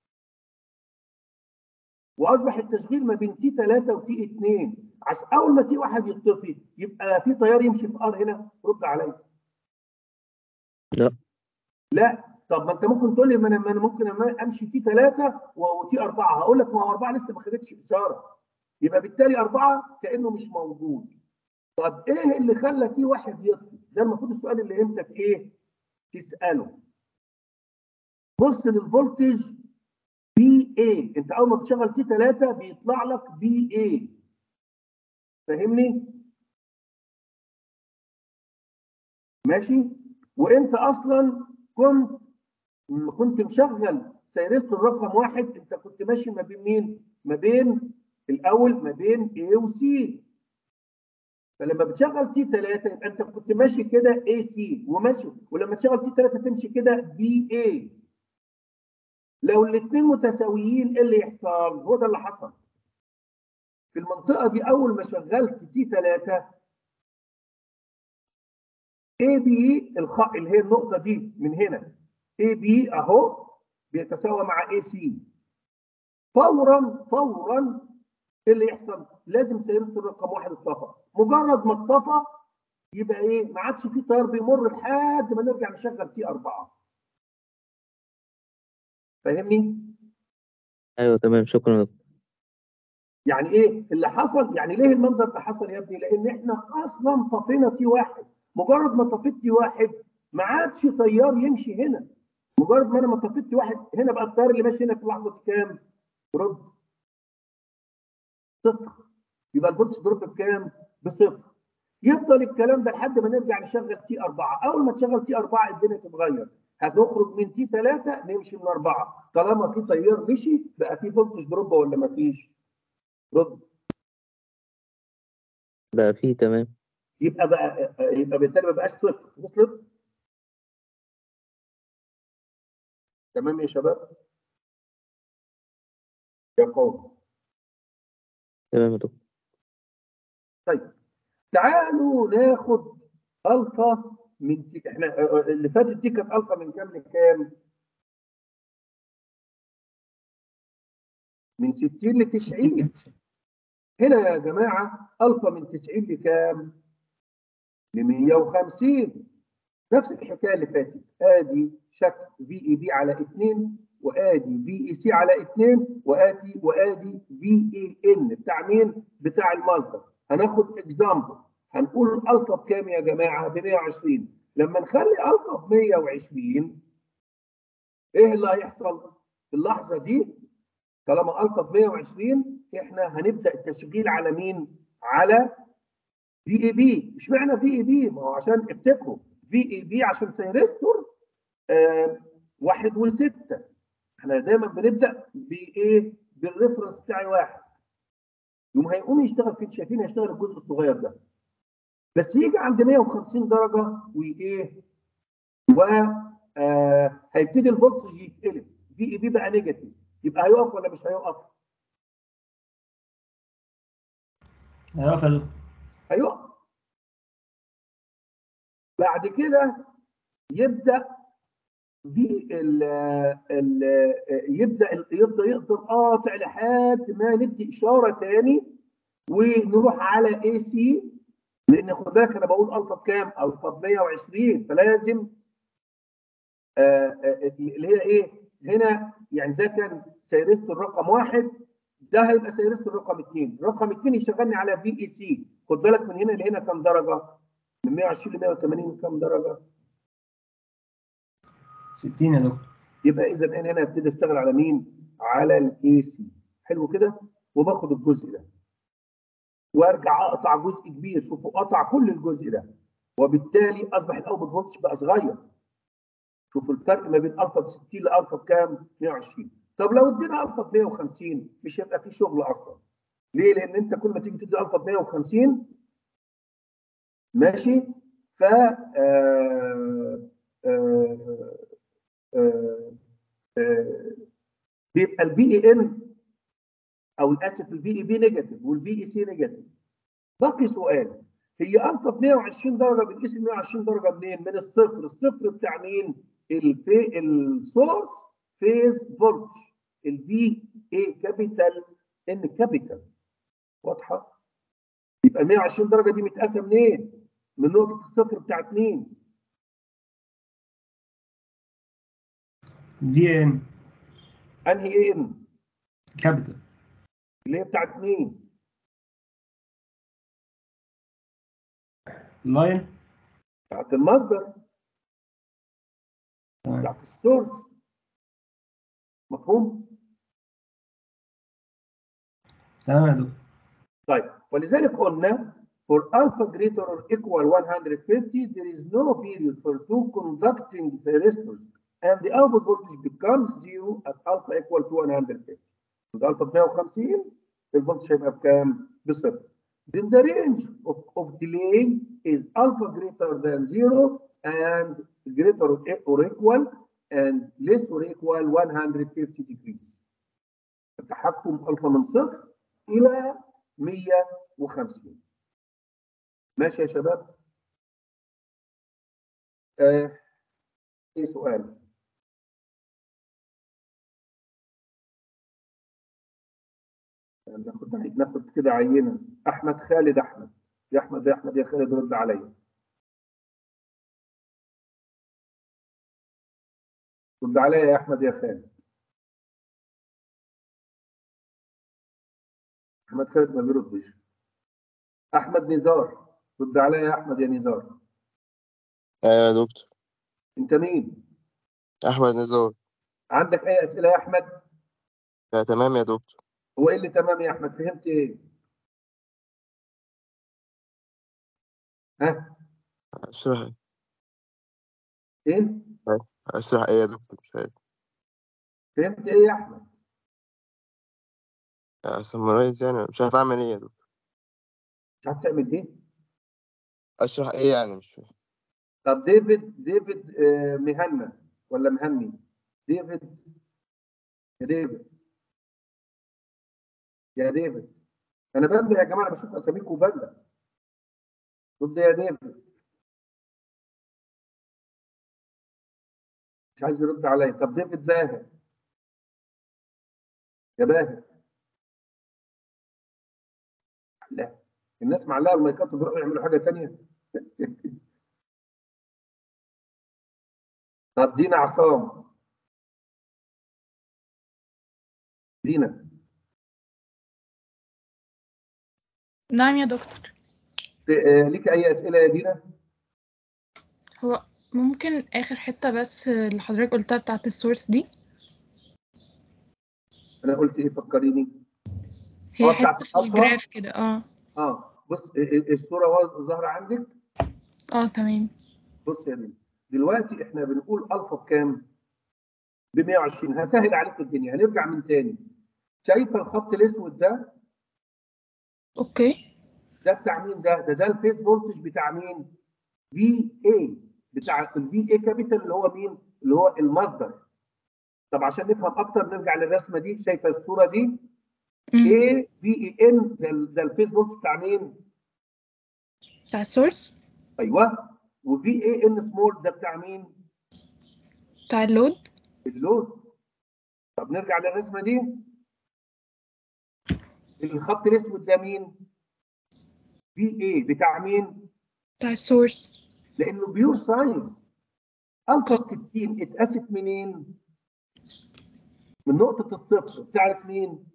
واصبح التشغيل ما بين تي 3 وتي 2 عشان اول ما تي 1 يطفي يبقى في تيار يمشي في ار هنا رد عليا لا. لا طب ما انت ممكن تقول لي ما انا ما أنا ممكن أما امشي تي 3 وتي 4 هقول لك ما هو 4 لسه ما خدتش اشاره يبقى بالتالي 4 كانه مش موجود طب ايه اللي خلى تي 1 يطفي ده المفروض السؤال اللي انت ايه تساله بص للفولتج بي اي انت اول ما بتشغل تي 3 بيطلع لك بي اي فاهمني ماشي وانت اصلا كنت م- كنت مشغل سيرست الرقم واحد انت كنت ماشي ما بين مين ما بين الاول ما بين A و C فلما بتشغل تي 3 يبقى انت كنت ماشي كده اي سي وماشي ولما تشغل تي 3 تمشي كده بي اي لو الاثنين متساويين ايه اللي يحصل؟ هو ده اللي حصل. في المنطقة دي أول ما شغلت تي 3 اي بي الخ اللي هي النقطة دي من هنا اي بي أهو بيتساوى مع اي سي. فورا فورا ايه اللي يحصل؟ لازم سيرست الرقم واحد اتطفى. مجرد ما اتطفى يبقى ايه؟ ما عادش في تيار بيمر لحد ما نرجع نشغل تي 4. فاهمني؟ ايوه تمام شكرا يا دكتور يعني ايه اللي حصل يعني ليه المنظر ده حصل يا ابني لان احنا اصلا طفينا تي واحد مجرد ما طفيت تي واحد ما عادش تيار يمشي هنا مجرد ما انا ما طفيت تي واحد هنا بقى التيار اللي ماشي هنا في لحظه كام رد صفر يبقى الفولتج دروب بكام بصفر يفضل الكلام ده لحد ما نرجع نشغل تي 4 اول ما تشغل تي 4 الدنيا تتغير هنخرج من تي 3 نمشي من 4 طالما في تيار مشي بقى في فولتج دروب ولا ما فيش رد بقى فيه تمام يبقى بقى يبقى بالتالي ما بقاش صفر وصلت تمام يا شباب يا قوم تمام يا دكتور طيب تعالوا ناخد الفا من تي... احنا اللي فاتت دي كانت الفا من كام لكام؟ من 60 ل 90 هنا يا جماعه الفا من 90 لكام؟ ل 150 نفس الحكايه اللي فاتت ادي شكل في اي بي على 2 وادي في اي سي على 2 وادي وادي في اي ان بتاع مين؟ بتاع المصدر هناخد اكزامبل هنقول الفا بكام يا جماعه ب 120 لما نخلي الفا ب 120 ايه اللي هيحصل في اللحظه دي طالما الفا ب 120 احنا هنبدا التشغيل على مين على في اي بي اشمعنى في اي بي ما هو عشان افتكروا في اي بي عشان سيرستور آه واحد وستة احنا دايما بنبدا بايه بالريفرنس بتاعي واحد يوم هيقوم يشتغل فين شايفين هيشتغل الجزء الصغير ده بس يجي عند 150 درجه وايه و آه هيبتدي الفولتج يتقلب في اي بي بقى نيجاتيف يبقى هيقف ولا مش هيقف؟ هيقف يا دكتور هيقف بعد كده يبدا في ال ال يبدا يبدا يقدر قاطع لحد ما ندي اشاره تاني ونروح على اي سي لان خد بالك انا بقول الفا بكام؟ الفا ب 120 فلازم آه آه اللي هي ايه؟ هنا يعني ده كان سيرست الرقم واحد ده هيبقى سيرست الرقم اثنين، رقم اثنين يشغلني على في اي سي، خد بالك من هنا لهنا كام درجه؟ من 120 ل 180 كام درجه؟ 60 يا دكتور يبقى اذا انا هنا ابتدي اشتغل على مين؟ على الاي سي، حلو كده؟ وباخد الجزء ده. وارجع اقطع جزء كبير، شوفوا قطع كل الجزء ده. وبالتالي اصبح الاوتبوت فولتج بقى صغير. شوفوا الفرق ما بين الفا ب 60 لالفا بكام؟ 120. طب لو ادينا الفا ب 150 مش هيبقى في شغل اصلا. ليه؟ لان انت كل ما تيجي تدي الفا ب 150 ماشي ف آه آه آه آه بيبقى الفي اي ان او اسف الفي اي بي نيجاتيف والفي اي سي نيجاتيف. باقي سؤال هي الفا ب 120 درجه بنقيس ال 120 درجه منين؟ من الصفر، الصفر بتاع مين؟ الفي السورس فيز فولتج الفي اي كابيتال ان كابيتال واضحه؟ يبقى ال 120 درجه دي متقاسه منين؟ من نقطه الصفر بتاعت مين؟ في ان انهي ايه ان؟ كابيتال اللي هي بتاعت مين؟ لاين بتاعت المصدر تمام بتاعت السورس مفهوم؟ تمام يا دكتور طيب ولذلك قلنا for alpha greater or equal 150 there is no period for two conducting thyristors and the output voltage becomes zero at alpha equal to 150 عند alpha ب 150 الفولتج هيبقى بكام؟ بصفر then the range of, of delay is alpha greater than zero and greater or equal and less or equal 150 degrees التحكم الفا من صفر الى 150 ماشي يا شباب آه. ايه سؤال ناخد ناخد كده عينه احمد خالد احمد يا احمد يا احمد يا خالد رد عليا رد عليا يا احمد يا خالد احمد خالد ما بيردش احمد نزار رد عليا يا احمد يا نزار ايوه يا دكتور انت مين احمد نزار عندك اي اسئله يا احمد لا تمام يا دكتور هو ايه اللي تمام يا احمد فهمت ايه ها اشرح ايه اشرح ايه يا دكتور مش عارف فهمت ايه يا احمد سمرايز يعني مش عارف اعمل ايه يا دكتور مش عارف تعمل ايه اشرح ايه يعني مش فاهم طب ديفيد ديفيد آه مهنا ولا مهني ديفيد يا ديفيد يا ديفيد انا بنده يا جماعه انا بشوف اساميكم وبنده رد يا ديفيد مش عايز يرد عليا طب ديفيد باهر يا باهر لا الناس معلقه المايكات وبيروحوا يعملوا حاجه ثانيه طب دينا عصام دينا نعم يا دكتور آه، ليك اي اسئله يا دينا هو ممكن آخر حتة بس اللي حضرتك قلتها بتاعت السورس دي انا قلت ايه فكريني هي اه بتاعت حتة في الألفا الجراف كده اه اه بص ال- ال- الصوره وا- ظاهره عندك اه تمام بص يا بنتي دلوقتي احنا بنقول الفا بكام ب 120 هسهل عليك الدنيا هنرجع من تاني شايفه الخط الاسود ده اوكي ده بتاع مين ده ده ده الفيس فولتج بتاع مين في اي بتاع الفي اي كابيتال اللي هو مين اللي هو المصدر طب عشان نفهم اكتر نرجع للرسمه دي شايفه الصوره دي مم. اي في اي ان ده, ال- ده الفيس فولتج بتاع مين بتاع السورس ايوه وفي اي ان سمول ده بتاع مين بتاع اللود اللود طب نرجع للرسمه دي الخط الاسود ده مين في اي بتاع مين بتاع السورس لانه بيور ساين الفا 60 اتقاست منين من نقطه الصفر بتاعت مين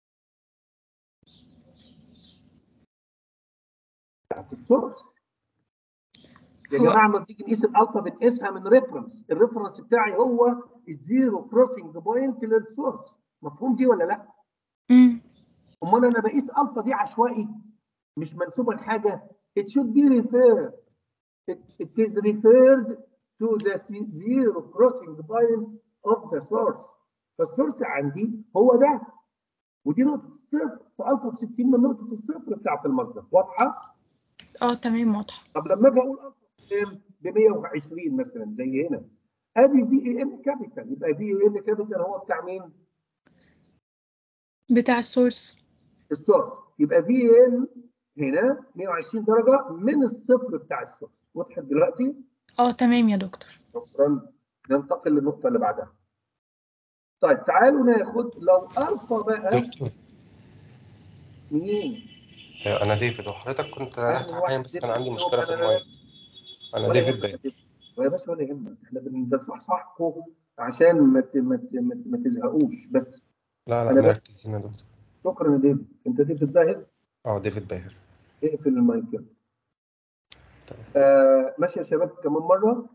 بتاعت السورس يا هو- جماعه لما بتيجي نقيس الالفا بنقيسها من ريفرنس الريفرنس بتاعي هو الزيرو كروسنج بوينت للسورس مفهوم دي ولا لا مم. امال انا بقيس الفا دي عشوائي مش منسوبه لحاجه it should be referred it, it is referred to the zero crossing point of the source فالسورس عندي هو ده ودي نقطه الصفر فالفا ب 60 من نقطه الصفر بتاعت المصدر واضحه اه تمام واضحة طب لما اجي اقول الفا بكام ب 120 مثلا زي هنا ادي في اي ان كابيتال يبقى في اي ان كابيتال هو بتاع مين بتاع السورس السورس يبقى في اي ان هنا 120 درجه من الصفر بتاع السورس وضحت دلوقتي اه تمام يا دكتور شكرا ننتقل للنقطه اللي بعدها طيب تعالوا ناخد لو الفا بقى دكتور مين آه، انا ديفيد وحضرتك كنت ريحت أهلا حاليا واحد بس كان عندي ديفيد مشكله في أنا- المايك انا ولا ديفيد يهمك باي يا باشا ولا يهمك احنا بن- بنصحصحكم عشان ما ت- ما ت- ما ت- ما تزهقوش بس لا لا أنا بس- مركزين يا دكتور شكرا يا ديفيد انت ديفيد زاهد اه ديفيد باهر اقفل المايك يلا. تمام. آه ماشي يا شباب كمان مره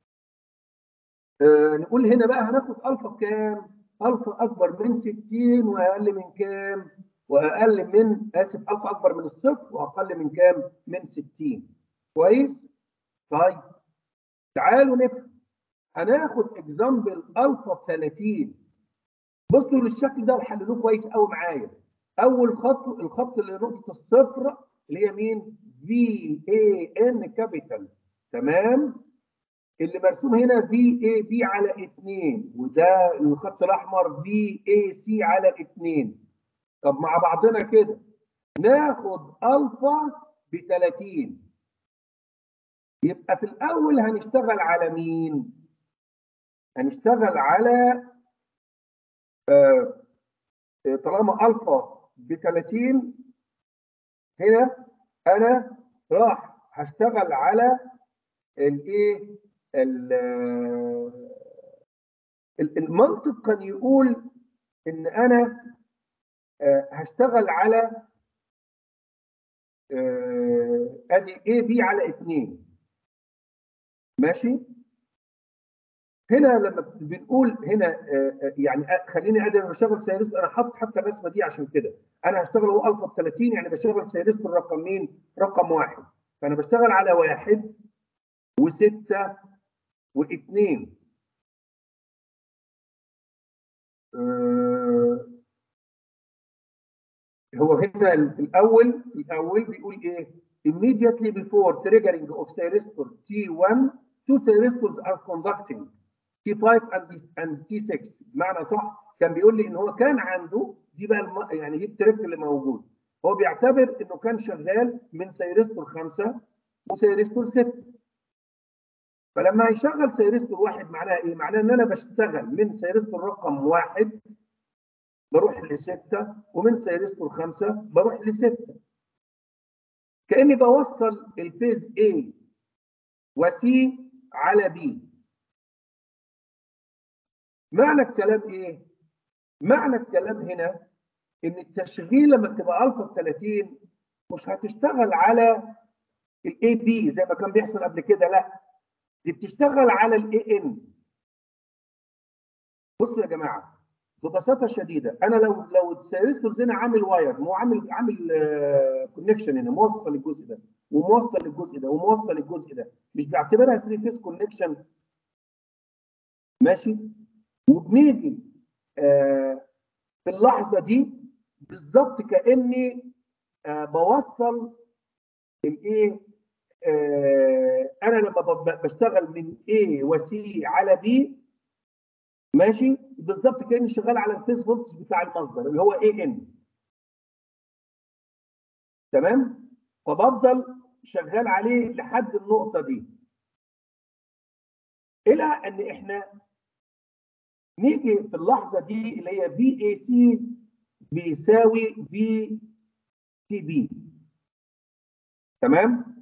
آه نقول هنا بقى هناخد الفا بكام؟ الفا اكبر من 60 واقل من كام؟ واقل من اسف الفا اكبر من الصفر واقل من كام؟ من 60 كويس؟ طيب تعالوا نفهم هناخد اكزامبل الفا ب 30 بصوا للشكل ده وحللوه كويس قوي معايا اول خط الخط اللي نقطه الصفر اللي هي مين؟ في اي ان كابيتال تمام؟ اللي مرسوم هنا في اي بي على 2 وده الخط الاحمر في اي سي على 2 طب مع بعضنا كده ناخد الفا ب 30 يبقى في الاول هنشتغل على مين؟ هنشتغل على آه آه، طالما الفا ب 30 هنا انا راح هشتغل على الايه ال- ال- المنطق كان يقول ان انا آه، هشتغل على آه، ادي اي بي على 2 ماشي هنا لما بنقول هنا آه، آه، يعني آه، خليني ادي انا بشغل سيرست انا حاطط حتى الرسمه دي عشان كده انا هشتغل هو الفا ب 30 يعني بشغل سيرست الرقم مين؟ رقم واحد فانا بشتغل على واحد وستة واثنين آه، هو هنا في الاول في الاول بيقول ايه immediately before triggering of thyristor T1 two thyristors are conducting T5 and and T6 بمعنى صح كان بيقول لي ان هو كان عنده دي بقى الم... يعني دي التريك اللي موجود هو بيعتبر انه كان شغال من سيرستور 5 وسيرستور 6 فلما هيشغل سيرستور واحد معناها ايه؟ معناها ان انا بشتغل من سيرستور رقم واحد بروح لستة ومن سيرستور خمسة بروح لستة كأني بوصل الفيز A وC على B معنى الكلام ايه؟ معنى الكلام هنا ان التشغيل لما بتبقى الفا ب 30 مش هتشتغل على الاي بي زي ما كان بيحصل قبل كده لا دي بتشتغل على الاي ان بصوا يا جماعه ببساطه شديده انا لو لو السيرستور هنا عامل واير مو عامل عامل كونكشن هنا موصل الجزء ده وموصل الجزء ده وموصل الجزء ده مش بعتبرها 3 فيس كونكشن ماشي وبنيجي آه في اللحظه دي بالظبط كاني آه بوصل الايه آه انا لما ب- بشتغل من A وسي على B ماشي بالظبط كاني شغال على الفيس فولتج بتاع المصدر اللي هو اي ان تمام فبفضل شغال عليه لحد النقطه دي الى ان احنا نيجي في اللحظه دي اللي هي في اي سي بيساوي في سي بي تمام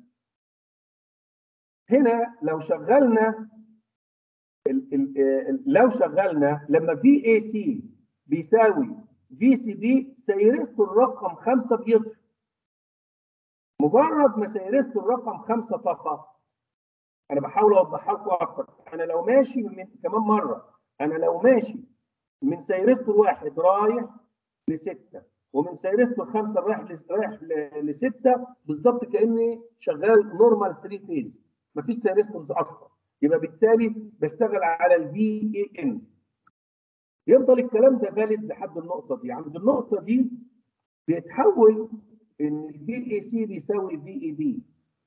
هنا لو شغلنا ال ال ال لو شغلنا لما في اي سي بيساوي في سي بي سيرست الرقم 5 بيطفي مجرد ما سيرست الرقم 5 طفى انا بحاول اوضحها لكم اكتر انا لو ماشي من كمان مره انا لو ماشي من سيرست الواحد رايح لستة ومن سيرست الخمسة رايح لس- رايح ل- لستة بالظبط كاني شغال نورمال 3 فيز مفيش سيرستورز اصلا يبقى بالتالي بشتغل على الفي اي ان يفضل الكلام ده فاليد لحد النقطه دي عند النقطه دي بيتحول ان الفي اي سي بيساوي الفي اي بي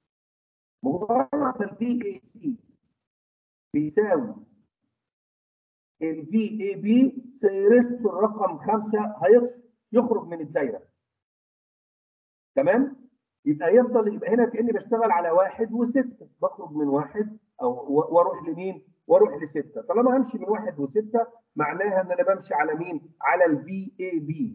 مجرد الفي اي سي بيساوي الفي اي بي سيرست الرقم خمسه هيطفي يخرج من الدايره تمام يبقى يفضل يبقى هنا كاني بشتغل على واحد وسته بخرج من واحد او و- واروح لمين؟ واروح لسته طالما همشي من واحد وسته معناها ان انا بمشي على مين؟ على الفي اي بي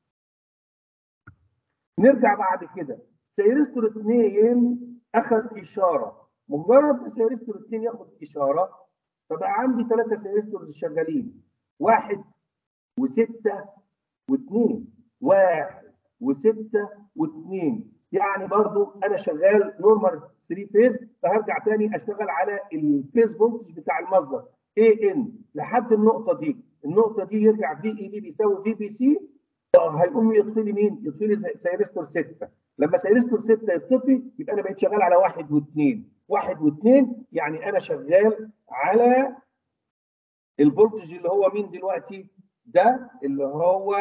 نرجع بعد كده سيرستور 2 اخذ اشاره مجرد ما سيرستور 2 ياخد اشاره فبقى عندي ثلاثه سيرستورز شغالين واحد وسته واثنين واحد وسته واثنين يعني برضو انا شغال نورمال 3 فيز فهرجع تاني اشتغل على الفيز فولتج بتاع المصدر اي ان لحد النقطه دي النقطه دي يرجع في اي بي بيساوي في بي سي هيقوم يطفي لي مين؟ يطفي لي سيرستور 6 لما سيرستور 6 يطفي يبقى انا بقيت شغال على واحد واثنين واحد واثنين يعني انا شغال على الفولتج اللي هو مين دلوقتي؟ ده اللي هو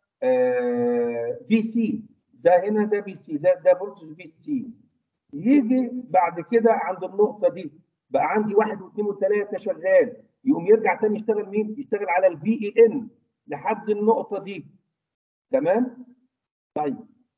في سي ده هنا ده بي سي ده ده فولتج بي سي يجي بعد كده عند النقطه دي بقى عندي واحد واثنين وثلاثه شغال يقوم يرجع تاني يشتغل مين؟ يشتغل على الفي اي ان لحد النقطه دي تمام؟ طيب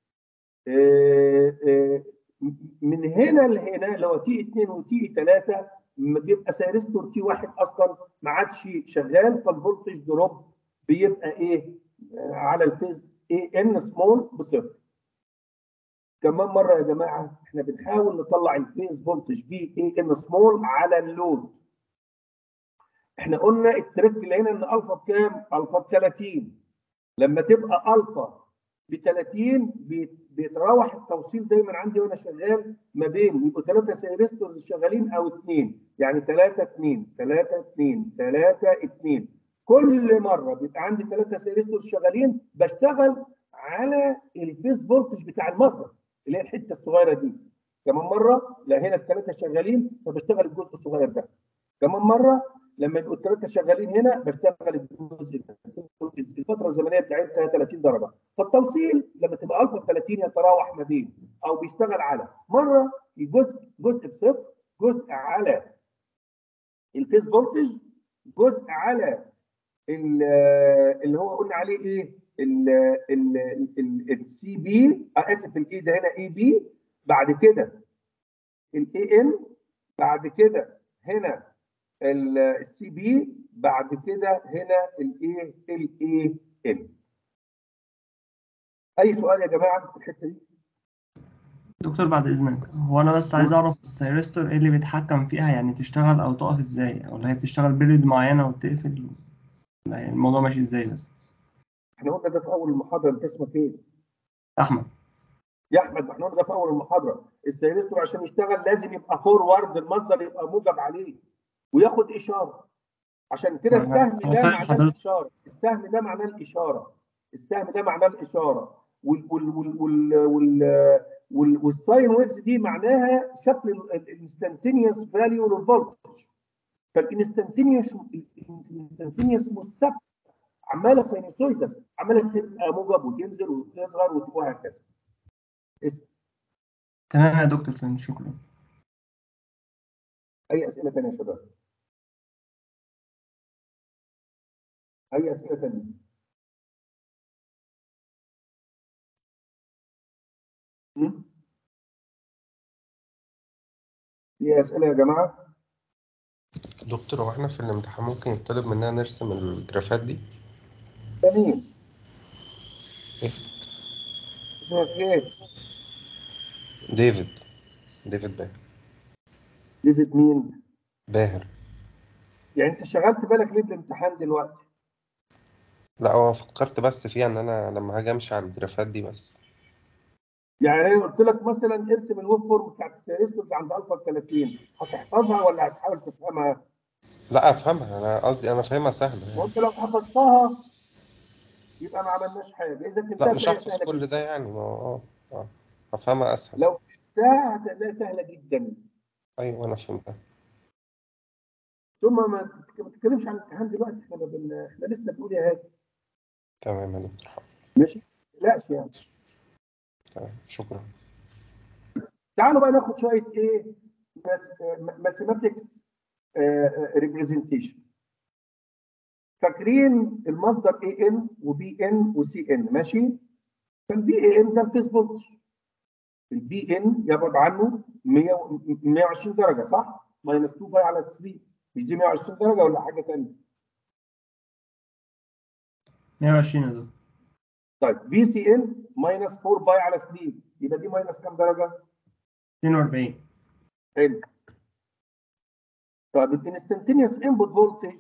آه آه من هنا لهنا اللي هو تي 2 وتي 3 بيبقى سيرستور تي 1 اصلا ما عادش شغال فالفولتج دروب بيبقى ايه؟ آه على الفيز اي ان سمول بصفر. كمان مره يا جماعه احنا بنحاول نطلع الفيز فولتج بي اي ان سمول على اللود. احنا قلنا التريك اللي هنا ان الفا بكام؟ الفا ب 30 لما تبقى الفا ب 30 بيتراوح التوصيل دايما عندي وانا شغال ما بين يبقوا ثلاثه سيرستورز شغالين او اثنين يعني 3 2 3 2 3 2 كل مره بيبقى عندي ثلاثه سيرستورز شغالين بشتغل على الفيز فولتج بتاع المصدر اللي هي الحته الصغيره دي كمان مره لا هنا الثلاثه شغالين فبشتغل الجزء الصغير ده كمان مره لما يبقوا الثلاثه شغالين هنا بشتغل الجزء ده الفتره الزمنيه بتاعتها 30 درجه فالتوصيل لما تبقى الفا 30 يتراوح ما بين او بيشتغل على مره جزء جزء بصفر جزء على الفيز فولتج جزء على اللي هو قلنا عليه ايه السي بي اسف الاي ده هنا اي بي بعد كده الاي ان بعد كده هنا السي بي بعد كده هنا الايه الاي ان اي سؤال يا جماعه في الحته دي دكتور بعد اذنك هو انا بس عايز اعرف السيرستور ايه اللي بيتحكم فيها يعني تشتغل او تقف ازاي او اللي هي بتشتغل بيريد معينه وتقفل يعني الموضوع ماشي ازاي بس احنا قلنا ده في اول المحاضره انت اسمك ايه احمد يا احمد ما احنا قلنا ده في اول المحاضره السيرستور عشان يشتغل لازم يبقى فورورد المصدر يبقى موجب عليه وياخد اشاره عشان كده أنا- السهم أنا ده فاهم معناه حضرتك. الاشاره السهم ده معناه الاشاره السهم ده معناه الاشاره وال وال وال وال وال وال والساين ويفز دي معناها شكل الانستنتينيوس فاليو للفولتج فالانستنتينيوس الانستنتينيوس مثبت عماله سينوسويدال عماله تبقى موجب وتنزل وتصغر وهكذا اس- تمام يا دكتور فهمت شكرا اي اسئله ثانيه يا شباب اي اسئله ثانيه هم؟ في اسئله يا جماعه دكتور هو احنا في الامتحان ممكن يطلب مننا نرسم الجرافات دي جميل اسمك ايه ديفيد ديفيد باهر ديفيد مين باهر يعني انت شغلت بالك ليه بالامتحان دلوقتي لا هو فكرت بس فيها ان انا لما هاجي امشي على الجرافات دي بس يعني انا قلت لك مثلا ارسم الويب فورم بتاعت السيريستورز عند الفا 30 هتحفظها ولا هتحاول تفهمها؟ لا افهمها انا قصدي انا فاهمها سهله يعني. وانت لو حفظتها يبقى ما عملناش حاجه اذا لا فهمتها مش تلاقيها هحفظ سهله كل جدا ده يعني ما هو اه اه هفهمها اسهل لو فهمتها هتلاقيها سهله جدا ايوه انا فهمتها ثم ما ما تتكلمش عن الامتحان دلوقتي احنا بن... احنا لسه بنقول يا هادي تمام يا دكتور حاضر ماشي؟ لا يعني تمام شكرا تعالوا بقى ناخد شويه ايه ماثيماتكس ريبريزنتيشن فاكرين المصدر اي ان وبي ان وسي ان ماشي فالبي اي ان ده الفيس فولتج البي ان يبعد عنه 100 و- 120 درجه صح؟ ماينس 2 باي على 3 مش دي 120 درجه ولا حاجه ثانيه؟ 120 يا دكتور طيب في سي ان ماينس 4 باي على 3 يبقى دي ماينس كام درجه؟ 42 حلو طيب الانستنتينيوس انبوت فولتج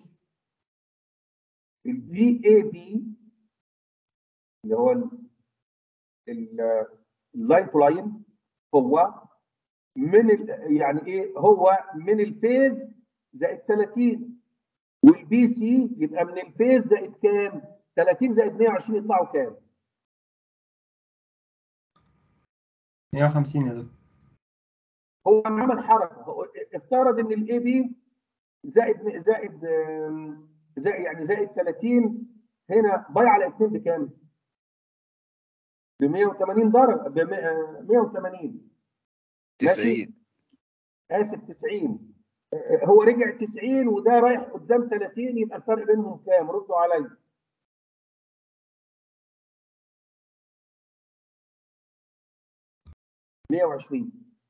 الفي اي بي اللي هو اللاين تو لاين هو من ال يعني ايه هو من الفيز زائد 30 والبي سي يبقى من الفيز زائد كام؟ 30 زائد 120 يطلعوا كام؟ 150 يا دكتور هو عمل حركه هو افترض ان الاي بي زائد زائد آم، زائد يعني زائد 30 هنا باي على 2 بكام؟ ب 180 درجه ب 180 ماشي 90 اسف 90 آه، هو رجع 90 وده رايح قدام 30 يبقى الفرق بينهم كام؟ ردوا عليا مية وعشرين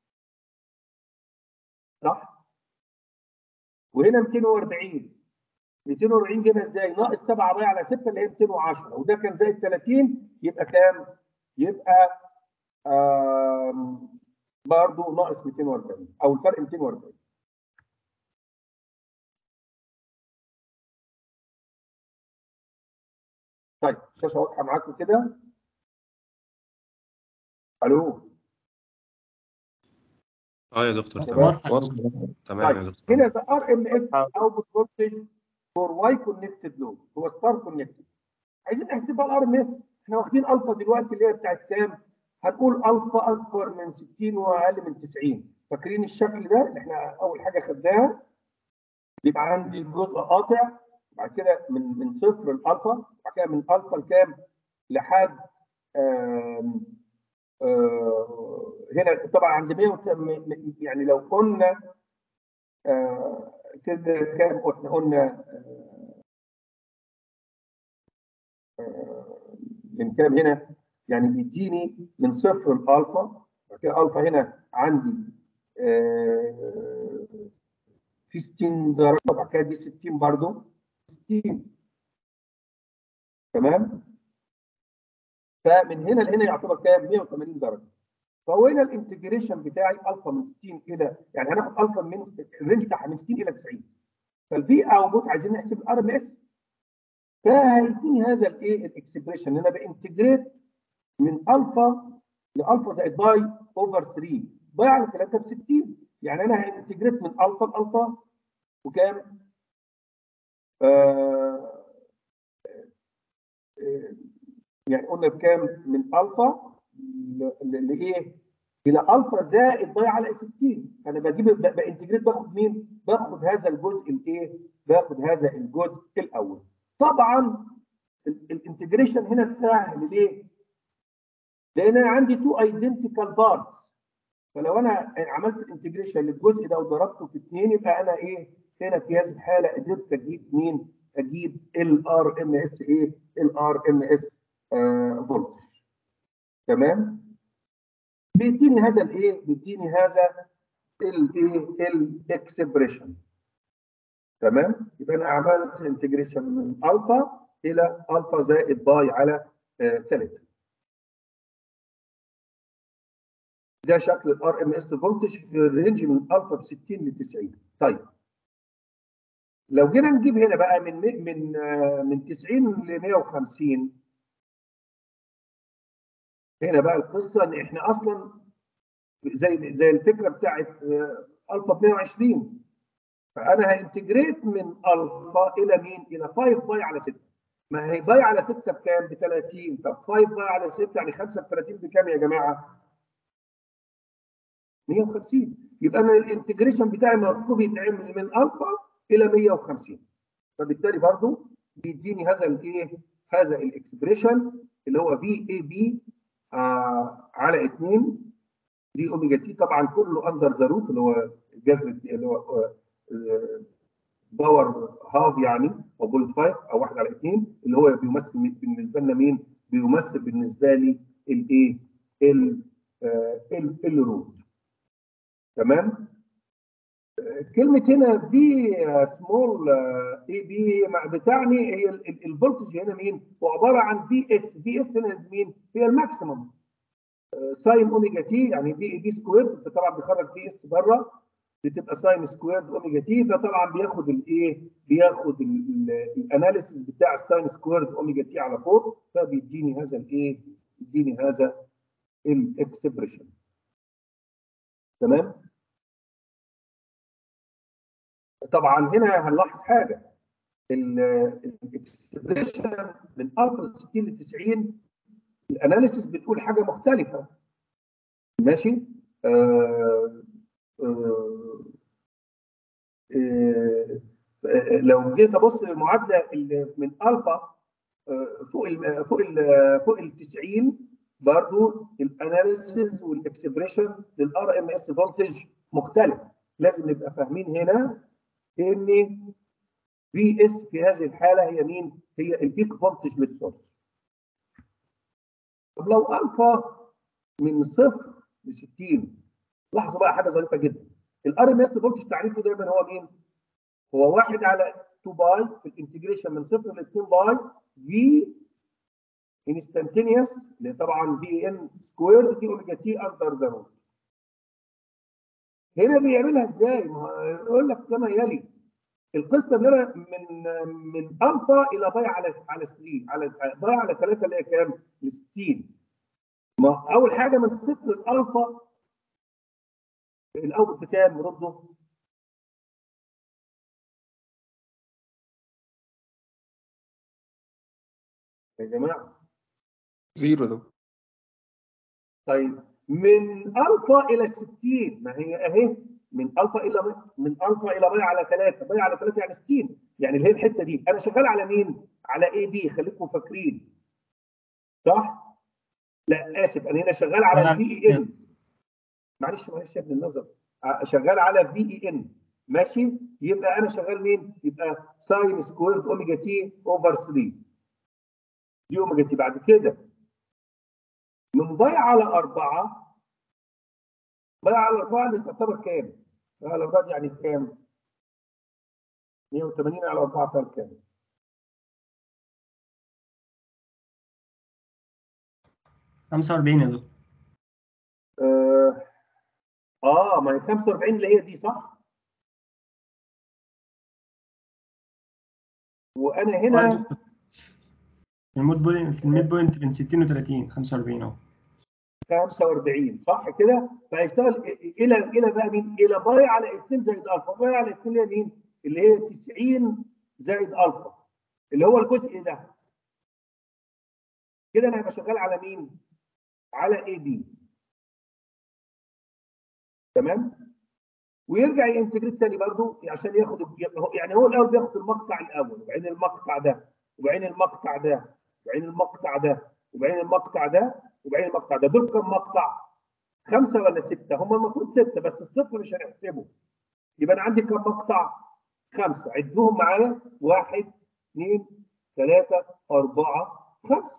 صح؟ وهنا 240 240 جيبها ازاي؟ ناقص 7 باي على 6 اللي هي 210 وده كان زائد 30 يبقى كام؟ يبقى آم، برضه ناقص 240 او الفرق 240 طيب الشاشه واضحه معاكم كده؟ الو اه يا دكتور شباب. تمام واضحة يا دكتور تمام يا طيب دكتور هنا the RMS output voltage for Y connected load هو ستار كونكتد عايزين نحسب بقى الار ام اس احنا واخدين الفا دلوقتي اللي هي بتاعت كام؟ هنقول الفا اكبر من 60 واقل من 90 فاكرين الشكل ده اللي احنا اول حاجه خدناها بيبقى عندي جزء قاطع بعد كده من من صفر الالفا بعد كده من الفا لكام؟ لحد آم، آه، هنا طبعا عند 100 يعني لو قلنا آه، كده كام قلنا قلنا آه، آه، من كام هنا يعني بيديني من صفر الالفا بعد كده الفا هنا عندي آه، في 60 درجه بعد كده دي 60 برضه 60 تمام فمن هنا لهنا يعتبر كام 180 درجه فهو هنا الانتجريشن بتاعي الفا من 60 الى يعني هناخد الفا من الرينج بتاعها من 60 الى 90 فالفي اوتبوت عايزين نحسب الار ام اس فهيديني هذا الايه الاكسبريشن ان انا بانتجريت من الفا لالفا زائد باي اوفر 3 باي على 3 ب 60 يعني انا هانتجريت من الفا لالفا وكام؟ آه آه، يعني قلنا بكام؟ من الفا ل- ل- لايه؟ الى الفا زائد باي على 60 انا بجيب ب- بانتجريت باخد مين؟ باخد هذا الجزء الايه؟ باخد هذا الجزء الاول. طبعا ال- الانتجريشن هنا سهل ليه؟ لان انا عندي تو ايدنتيكال بارتس فلو انا عملت انتجريشن للجزء ده وضربته في اثنين يبقى انا ايه؟ هنا في هذه الحاله قدرت اجيب مين؟ اجيب الار ام اس ايه؟ الار ام اس فولتج. تمام؟ بيديني هذا الايه؟ بيديني هذا الايه؟ الاكسبريشن. تمام؟ يبقى انا عملت انتجريشن من الفا الى الفا زائد باي على 3. ده شكل الار ام اس فولتج في الرينج من الفا ب 60 ل 90 طيب لو جينا نجيب هنا بقى من من آه، من 90 ل 150 هنا بقى القصه ان احنا اصلا زي زي الفكره بتاعت آه، الفا ب 120 فانا هانتجريت من الفا الى مين؟ الى 5 باي على 6 ما هي باي على 6 بكام؟ ب 30 طب 5 باي على 6 يعني 35 بكام يا جماعه؟ 150 يبقى انا الانتجريشن بتاعي مطلوب يتعمل من الفا الى 150 فبالتالي برضو بيديني هذا الايه هذا الاكسبريشن اللي هو في اي بي على 2 دي اوميجا تي طبعا كله اندر ذا روت اللي هو جذر اللي هو باور هاف يعني او بولت 5 او 1 على 2 اللي هو بيمثل بالنسبه لنا مين؟ بيمثل بالنسبه لي الايه؟ ال الروت تمام آه، كلمه هنا في سمول اي بي بتعني هي ال- ال- الفولتج هنا مين هو عباره عن في اس في اس هنا مين هي الماكسيمم ساين اوميجا تي يعني في اي بي سكوير فطبعا بيخرج في اس بره بتبقى ساين سكوير اوميجا تي فطبعا بياخد الايه بياخد الاناليسيس بتاع الساين سكوير اوميجا تي على فوق فبيديني هذا الايه يديني هذا الاكسبريشن تمام طبعا هنا هنلاحظ حاجه الاكسبريشن من الفا 60 ل 90 الاناليسيس بتقول حاجه مختلفه ماشي آه آه آه آه، لو جيت ابص للمعادله اللي من الفا آه، فوق ال فوق ال فوق ال 90 برضو الاناليسيس والاكسبريشن للار ام اس فولتج مختلف لازم نبقى فاهمين هنا ان في اس في هذه الحاله هي مين؟ هي البيك فولتج للسورس. طب لو الفا من صفر ل 60 لاحظوا بقى حاجه ظريفه جدا. الار ام اس فولتج تعريفه دايما هو مين؟ هو 1 على 2 باي في الانتجريشن من صفر ل 2 باي في انستنتينيوس اللي طبعا في ان سكويرد دي اوميجا تي اندر ذا روت. هنا بيعملها ازاي؟ ما هو يقول لك كما يلي القصه ان انا من من الفا الى باي على على 3 على باي على 3 اللي هي كام؟ ل 60 ما اول حاجه من صفر الالفا الاوت بكام رده؟ يا جماعه زيرو ده طيب من الفا الى 60 ما هي اهي من الفا الى من الفا الى باي على 3 باي على 3 يعني 60 يعني اللي هي الحته دي انا شغال على مين؟ على اي بي خليكم فاكرين صح؟ لا اسف انا هنا شغال على الفي اي ان معلش معلش يا ابن النظر ع- شغال على في اي ان ماشي يبقى انا شغال مين؟ يبقى ساين سكويرد اوميجا تي اوفر 3 دي اوميجا تي بعد كده من باي على 4 باي على 4 اللي تعتبر كام؟ باي على 4 دي يعني كام؟ 180 على 4 فيها كام؟ خمسة وأربعين يا دكتور اه اه ما هي 45 اللي هي دي صح؟ وانا آه يا هنا دكتور. في الميد بوينت في الميد بوينت بين 60 و 30 45 اهو 45 صح كده؟ فهيشتغل الى الى بقى مين؟ الى باي على 2 زائد الفا، باي على 2 اللي هي مين؟ اللي هي 90 زائد الفا اللي هو الجزء ده. كده انا هبقى شغال على مين؟ على اي بي. تمام؟ ويرجع ينتجريت تاني برضه عشان ياخد يعني هو الاول بياخد المقطع الاول وبعدين المقطع ده وبعدين المقطع ده وبعدين المقطع ده وبعدين المقطع ده وبعدين المقطع ده دول كم مقطع؟ خمسه ولا سته؟ هم المفروض سته بس الصفر مش هنحسبه. يبقى انا عندي كم مقطع؟ خمسه عدهم معايا واحد اثنين ثلاثه اربعه خمسه.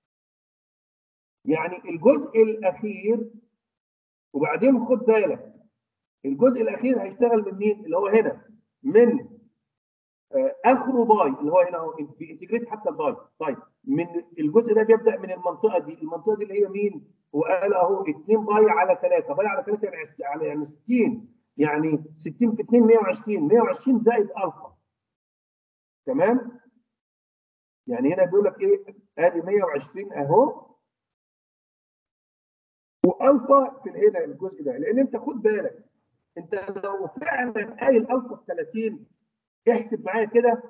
يعني الجزء الاخير وبعدين خد بالك الجزء الاخير هيشتغل من مين؟ اللي هو هنا من آه اخره باي اللي هو هنا اهو بينتجريت حتى الباي طيب من الجزء ده بيبدا من المنطقه دي المنطقه دي اللي هي مين؟ وقال اهو 2 باي على 3 باي على 3 يعني يعني 60 يعني 60 في 2 120 120 زائد الفا تمام؟ يعني هنا بيقول لك ايه؟ ادي 120 اهو والفا في هنا الجزء ده لان انت خد بالك انت لو فعلا قايل الفا ب 30 احسب معايا كده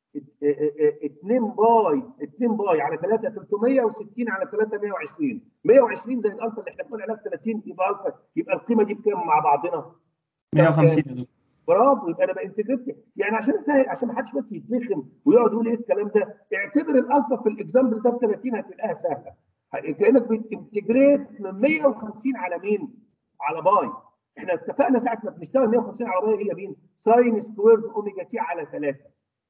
2 باي 2 باي على 3 360 على 3 120 120 زي الالفا اللي احنا بنقول عليها 30 يبقى الفا يبقى القيمه دي بكام مع بعضنا؟ 150 يا دكتور برافو يبقى انا بانتجريت يعني عشان اسهل عشان ما حدش بس يتلخم ويقعد يقول ايه الكلام ده اعتبر الالفا في الاكزامبل ده ب 30 هتلاقيها سهله كانك بتنتجريت من 150 على مين؟ على باي احنا اتفقنا ساعه ما بنشتغل 150 على باي هي مين؟ ساين سكويرد اوميجا تي على 3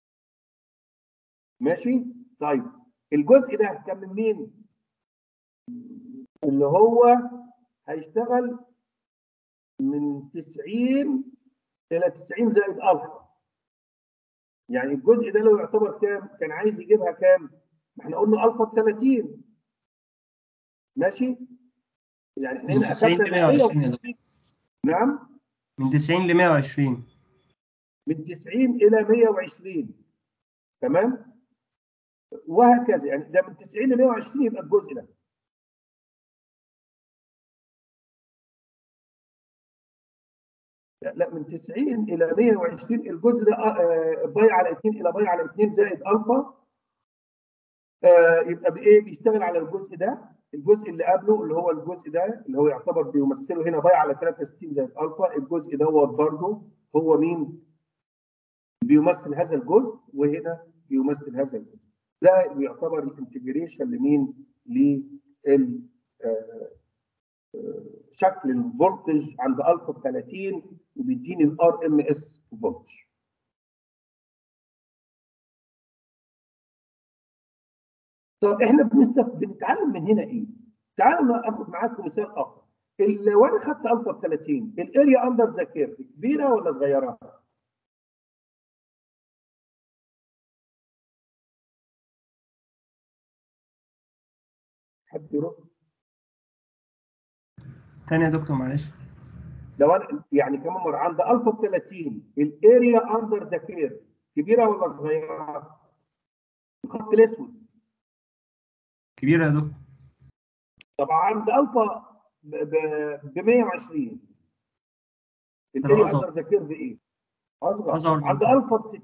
ماشي؟ طيب الجزء ده كان من مين؟ اللي هو هيشتغل من 90 الى 90 زائد الفا يعني الجزء ده لو يعتبر كام؟ كان عايز يجيبها كام؟ ما احنا قلنا الفا ب 30 ماشي؟ يعني احنا من هنا 90 ل 120 يا 150 نعم من 90 ل 120 من 90 الى 120 تمام؟ وهكذا يعني ده من 90 ل 120 يبقى الجزء ده لا لا من 90 الى 120 الجزء ده آه، باي على 2 الى باي على 2 زائد الفا آه، يبقى بايه بيشتغل على الجزء ده الجزء اللي قبله اللي هو الجزء ده اللي هو يعتبر بيمثله هنا باي على 63 زائد الفا الجزء دوت برضه هو مين بيمثل هذا الجزء وهنا بيمثل هذا الجزء ده بيعتبر الانتجريشن لمين لل آه، آه، شكل الفولتج عند الفا ب 30 وبيديني الار ام اس فولتج طب احنا بنستف... بنتعلم من هنا ايه؟ تعالوا اخد معاكم مثال اخر ال- لو انا خدت الفا ب 30 الاريا اندر ذا كيرف كبيره ولا صغيره؟ حد يرد؟ تاني يا دكتور معلش لو انا يعني كمان مره عند الفا ب 30 الاريا اندر ذا كيرف كبيره ولا صغيره؟ الخط الاسود كبيرة يا دكتور طبعا عند الفا ب 120 الاريا أصغر. اندر ذا كيرف ايه؟ اصغر أصغر عند جداً. الفا ب 60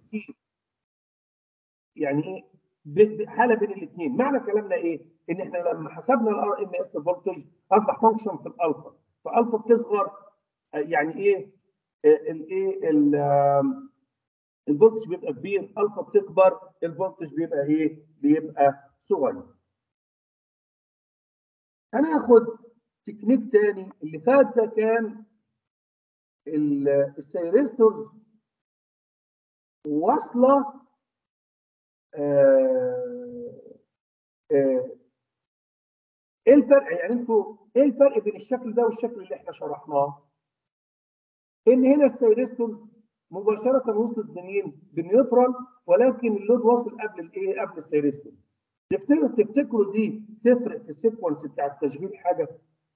يعني ايه؟ ب- ب- حاله بين الاثنين معنى كلامنا ايه؟ ان احنا لما حسبنا الار ام اس فولتج اصبح فانكشن في الالفا فالفا بتصغر آه، يعني ايه؟ آه، الايه ال- آم، الفولتج بيبقى كبير الفا بتكبر الفولتج بيبقى ايه؟ بيبقى صغير. هناخد تكنيك تاني اللي فات ده كان ال- السيريستورز واصله آه، آه، ايه الفرق يعني انتوا ايه الفرق بين الشكل ده والشكل اللي احنا شرحناه؟ ان هنا السيريستورز مباشره وصلت بمين؟ بالنيوترال ولكن اللود واصل قبل الايه؟ قبل السيريستورز. تفتكروا تفتكروا دي تفرق في السيكونس بتاع التشغيل حاجه؟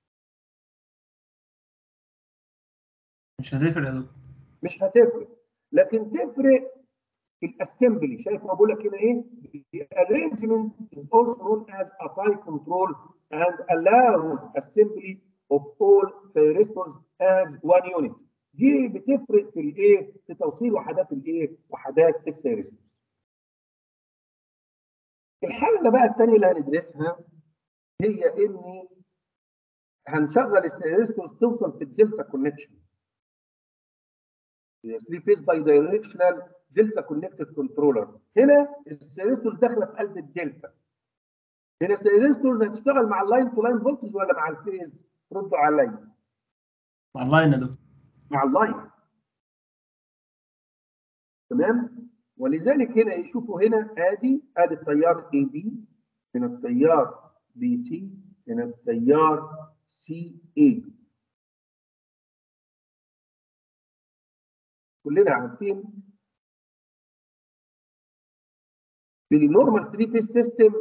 مش هتفرق يا دكتور مش هتفرق لكن تفرق في الاسمبلي شايف ما بقول لك هنا ايه؟ The arrangement is also known as a tie control and allows assembly of all thyristors as one unit. دي بتفرق في الايه؟ في توصيل وحدات الايه؟ وحدات الثيرستورز. الحاله بقى الثانيه اللي هندرسها هي ان هنشغل الثيرستورز توصل في الدلتا كونكشن. 3 فيز باي دايركشنال دلتا كونكتد كنترولر. هنا الثيرستورز داخله في قلب الدلتا. هنا الثيرستورز هتشتغل مع اللاين تو لاين فولتج ولا مع الفيز؟ ردوا عليا. مع اللاين يا دكتور مع اللاين. تمام؟ ولذلك هنا يشوفوا هنا ادي ادي التيار اي بي هنا التيار بي سي هنا التيار سي اي كلنا عارفين في النورمال 3 فيز سيستم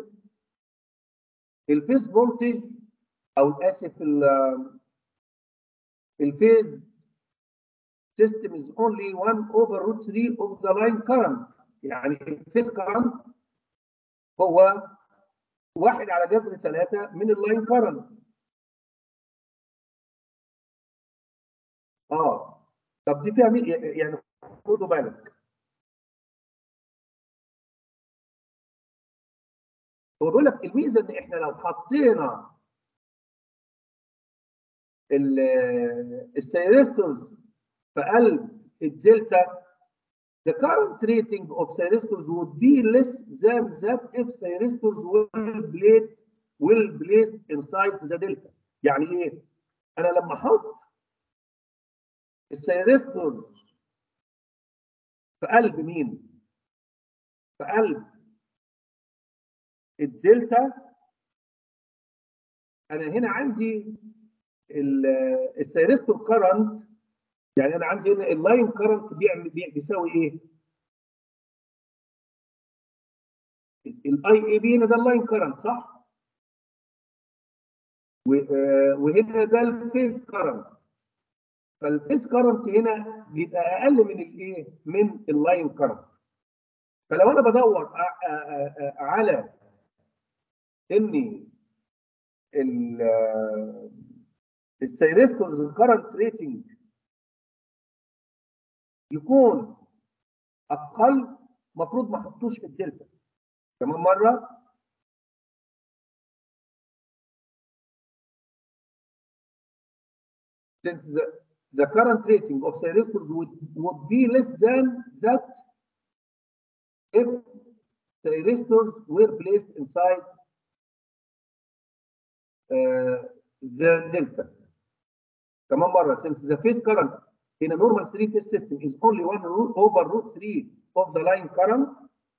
الفيز فولتج او اسف ال- الفيز system is only 1 over root 3 of the line current يعني الفيز current هو واحد على جذر 3 من اللاين current اه طب دي فيها مي- يعني خدوا بالك هو بيقول لك الميزه ان احنا لو حطينا ال- السيرستورز في قلب الدلتا the current rating of thyristors would be less than that if thyristors were placed well placed inside the delta. يعني ايه؟ انا لما احط الثيرستورز في قلب مين؟ في قلب الدلتا انا هنا عندي الثيرستور كرنت يعني انا عندي هنا اللاين كرنت بيعمل بي- بيساوي ايه؟ الاي اي بي هنا ده اللاين كرنت صح؟ و- آه، وهنا ده الفيز كرنت فالفيز كرنت هنا بيبقى اقل من الايه؟ من اللاين كرنت فلو انا بدور ع- ع- ع- على اني السيرستورز كرنت ريتنج يكون اقل المفروض ما احطوش في الدلتا كمان مره since the, the current rating of thyristors would, would be less than that if thyristors were placed inside uh, the delta. كمان مرة since the phase current in a normal three phase system is only one root over root three of the line current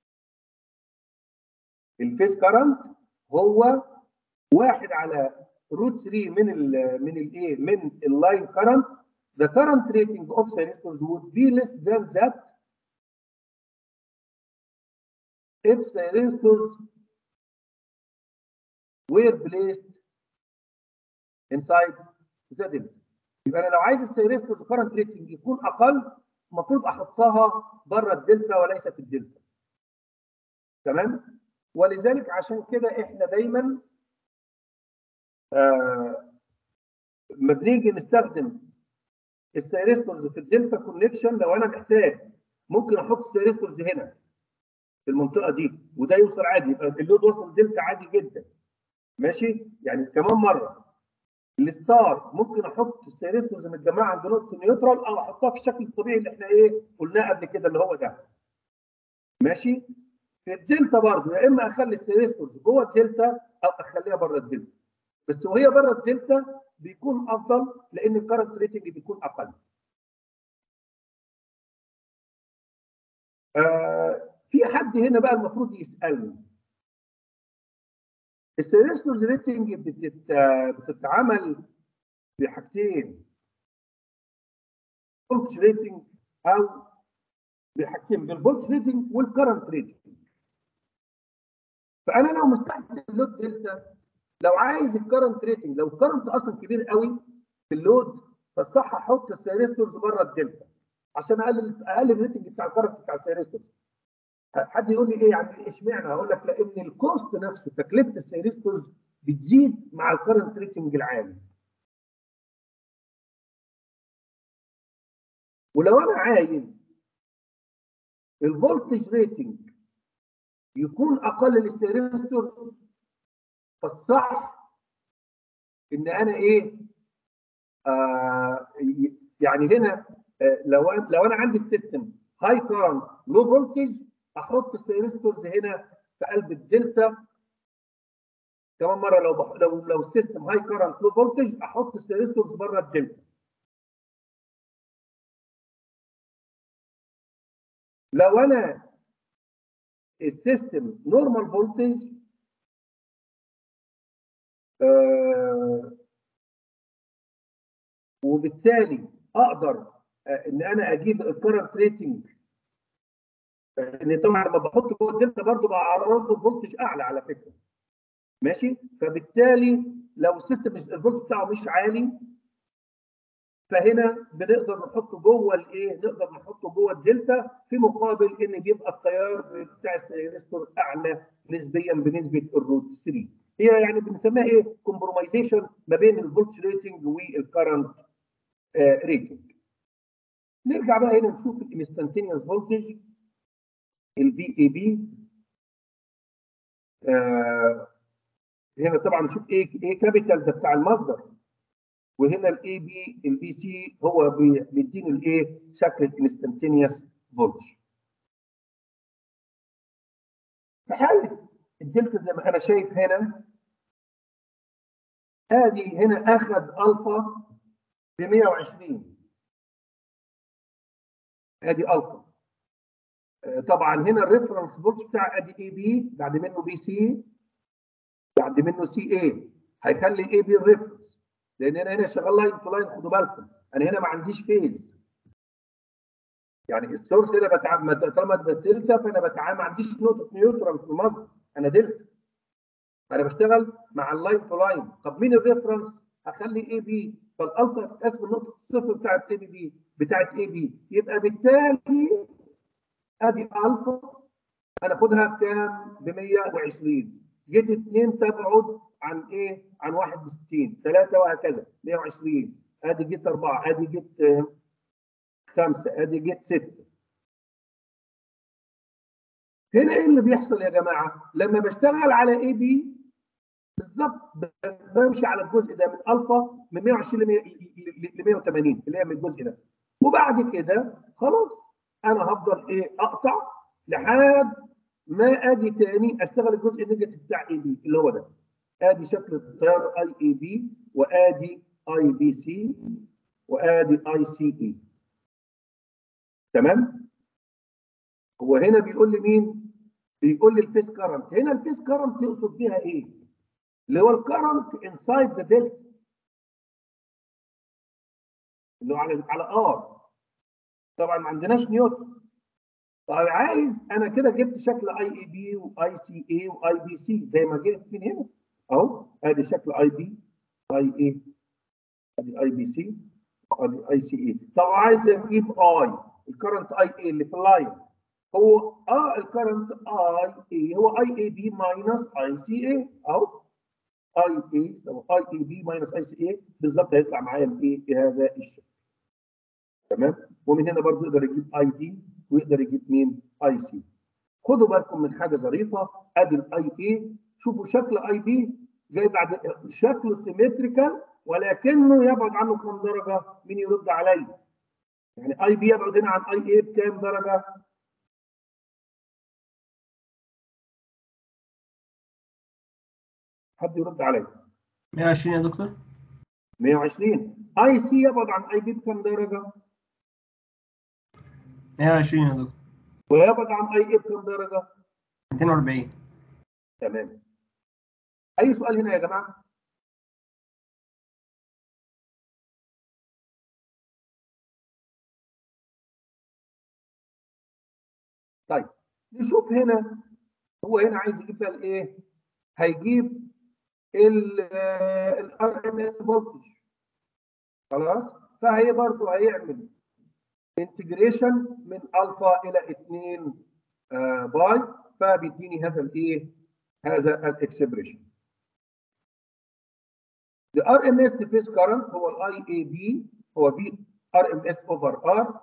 الفيز كرنت هو واحد على روت 3 من ال من الايه من اللاين كرنت the current rating of thyristors would be less than that if thyristors were placed inside the delta يبقى انا لو عايز الثيرستورز current rating يكون اقل المفروض احطها بره الدلتا وليس في الدلتا تمام ولذلك عشان كده احنا دايما آه لما بنيجي نستخدم السيرستورز في الدلتا كونكشن لو انا محتاج ممكن احط السيرستورز هنا في المنطقه دي وده يوصل عادي يبقى اللود وصل دلتا عادي جدا ماشي يعني كمان مره الستار ممكن احط السيرستورز متجمعه عند نقطه نيوترال او احطها في الشكل الطبيعي اللي احنا ايه قلناه قبل كده اللي هو ده ماشي في الدلتا برضه يا اما اخلي السيرستورز جوه الدلتا او اخليها بره الدلتا بس وهي بره الدلتا بيكون افضل لان الكرنت ريتنج بيكون اقل. آه في حد هنا بقى المفروض يسالني السيرستورز ريتنج بتت... بتتعمل بحاجتين فولتج ريتنج او بحاجتين بالفولتج ريتنج والكرنت ريتنج فانا لو مستعمل اللود دلتا لو عايز الكرنت ريتنج لو الكرنت اصلا كبير قوي في اللود فالصح احط السيرستورز بره الدلتا عشان اقلل اقلل الريتنج بتاع الكرنت بتاع السيرستورز حد يقول لي ايه يعني اشمعنى هقول لك لان الكوست نفسه تكلفه السيرستورز بتزيد مع الكرنت ريتنج العالي ولو انا عايز الفولتج ريتنج يكون اقل للستيرستور فالصح ان انا ايه آه يعني هنا آه لو أنا- لو انا عندي السيستم هاي كارنت لو فولتج احط السيرستورز هنا في قلب الدلتا كمان مره لو بح... لو لو السيستم هاي كارنت لو فولتج احط السيرستورز بره الدلتا لو انا السيستم نورمال فولتج آه وبالتالي اقدر آه ان انا اجيب الكرنت ريتنج ان طبعا لما بحط جوه الدلتا برضه بعرض له فولتج اعلى على فكره ماشي فبالتالي لو السيستم مش الفولت بتاعه مش عالي فهنا بنقدر نحطه جوه الايه نقدر نحطه جوه الدلتا في مقابل ان بيبقى التيار بتاع السيرستور اعلى نسبيا بنسبه الروت 3 هي يعني بنسميها ايه كومبرومايزيشن ما بين الفولت ريتنج والكرنت ريتنج نرجع بقى هنا نشوف الانستنتينيوس فولتج الفي اي بي هنا طبعا نشوف ايه ايه كابيتال ده بتاع المصدر وهنا الاي بي البي سي هو بي- بيديني الايه شكل الانستنتينيوس فولتج في حاله الدلتا زي ما انا شايف هنا ادي هنا اخذ الفا ب 120 ادي الفا آه، طبعا هنا الريفرنس فولتج بتاع ادي اي بي بعد منه بي سي بعد منه سي اي هيخلي اي بي الريفرنس لان انا هنا شغال لاين تو لاين خدوا بالكم انا هنا ما عنديش فيز يعني السورس هنا بتعامل طالما ده دلتا فانا بتعامل ما عنديش نقطه نيوترال في المصدر انا دلتا انا بشتغل مع اللاين تو لاين طب مين الريفرنس هخلي اي بي فالالفا هتتقاس من نقطه الصفر بتاعت اي بي بي بتاعت اي بي يبقى بالتالي ادي الفا هناخدها بكام؟ ب 120 جيت 2 تبعد عن ايه؟ عن 61 3 وهكذا 120 ادي جيت 4 ادي جيت 5 ادي جيت 6 هنا ايه اللي بيحصل يا جماعه؟ لما بشتغل على اي بي بالظبط بمشي على الجزء ده من الفا من 120 ل 180 اللي هي من الجزء ده وبعد كده خلاص انا هفضل ايه اقطع لحد ما اجي تاني اشتغل الجزء النيجاتيف بتاع اي بي اللي هو ده ادي شكل التيار اي اي بي وادي اي بي سي وادي اي سي اي تمام هو هنا بيقول لي مين بيقول لي الفيس كارنت هنا الفيس كارنت يقصد بيها ايه اللي هو الكارنت انسايد ذا دلتا اللي هو على على ار طبعا ما عندناش نيوتن طيب عايز انا كده جبت شكل اي اي بي واي سي اي واي بي سي زي ما جبت من هنا اهو ادي شكل اي بي اي اي ادي اي بي سي ادي اي سي اي طب عايز اجيب اي الكرنت اي اي اللي في اللاين هو اه الكرنت اي اي هو اي اي بي ماينس اي سي اي اهو اي اي اي اي بي ماينس اي سي اي بالظبط هيطلع معايا الايه هذا الشكل تمام ومن هنا برضه يقدر يجيب اي دي ويقدر يجيب مين اي سي خدوا بالكم من حاجه ظريفه ادي الاي اي شوفوا شكل اي بي جاي بعد شكله سيمتريكال ولكنه يبعد عنه كم درجه مين يرد عليا يعني اي بي يبعد هنا عن اي اي بكام درجه حد يرد عليا 120 يا دكتور 120 اي سي يبعد عن اي بي بكام درجه 120 يا دكتور ويبعد عن اي اي بكام درجه 240 تمام اي سؤال هنا يا جماعه طيب نشوف هنا هو هنا عايز يجيب بقى الايه هيجيب الار ام اس فولتج خلاص فهي برضه هيعمل انتجريشن من الفا الى 2 آه باي فبيديني هذا الايه هذا الاكسبريشن The RMS phase current هو ال IAB هو V RMS over R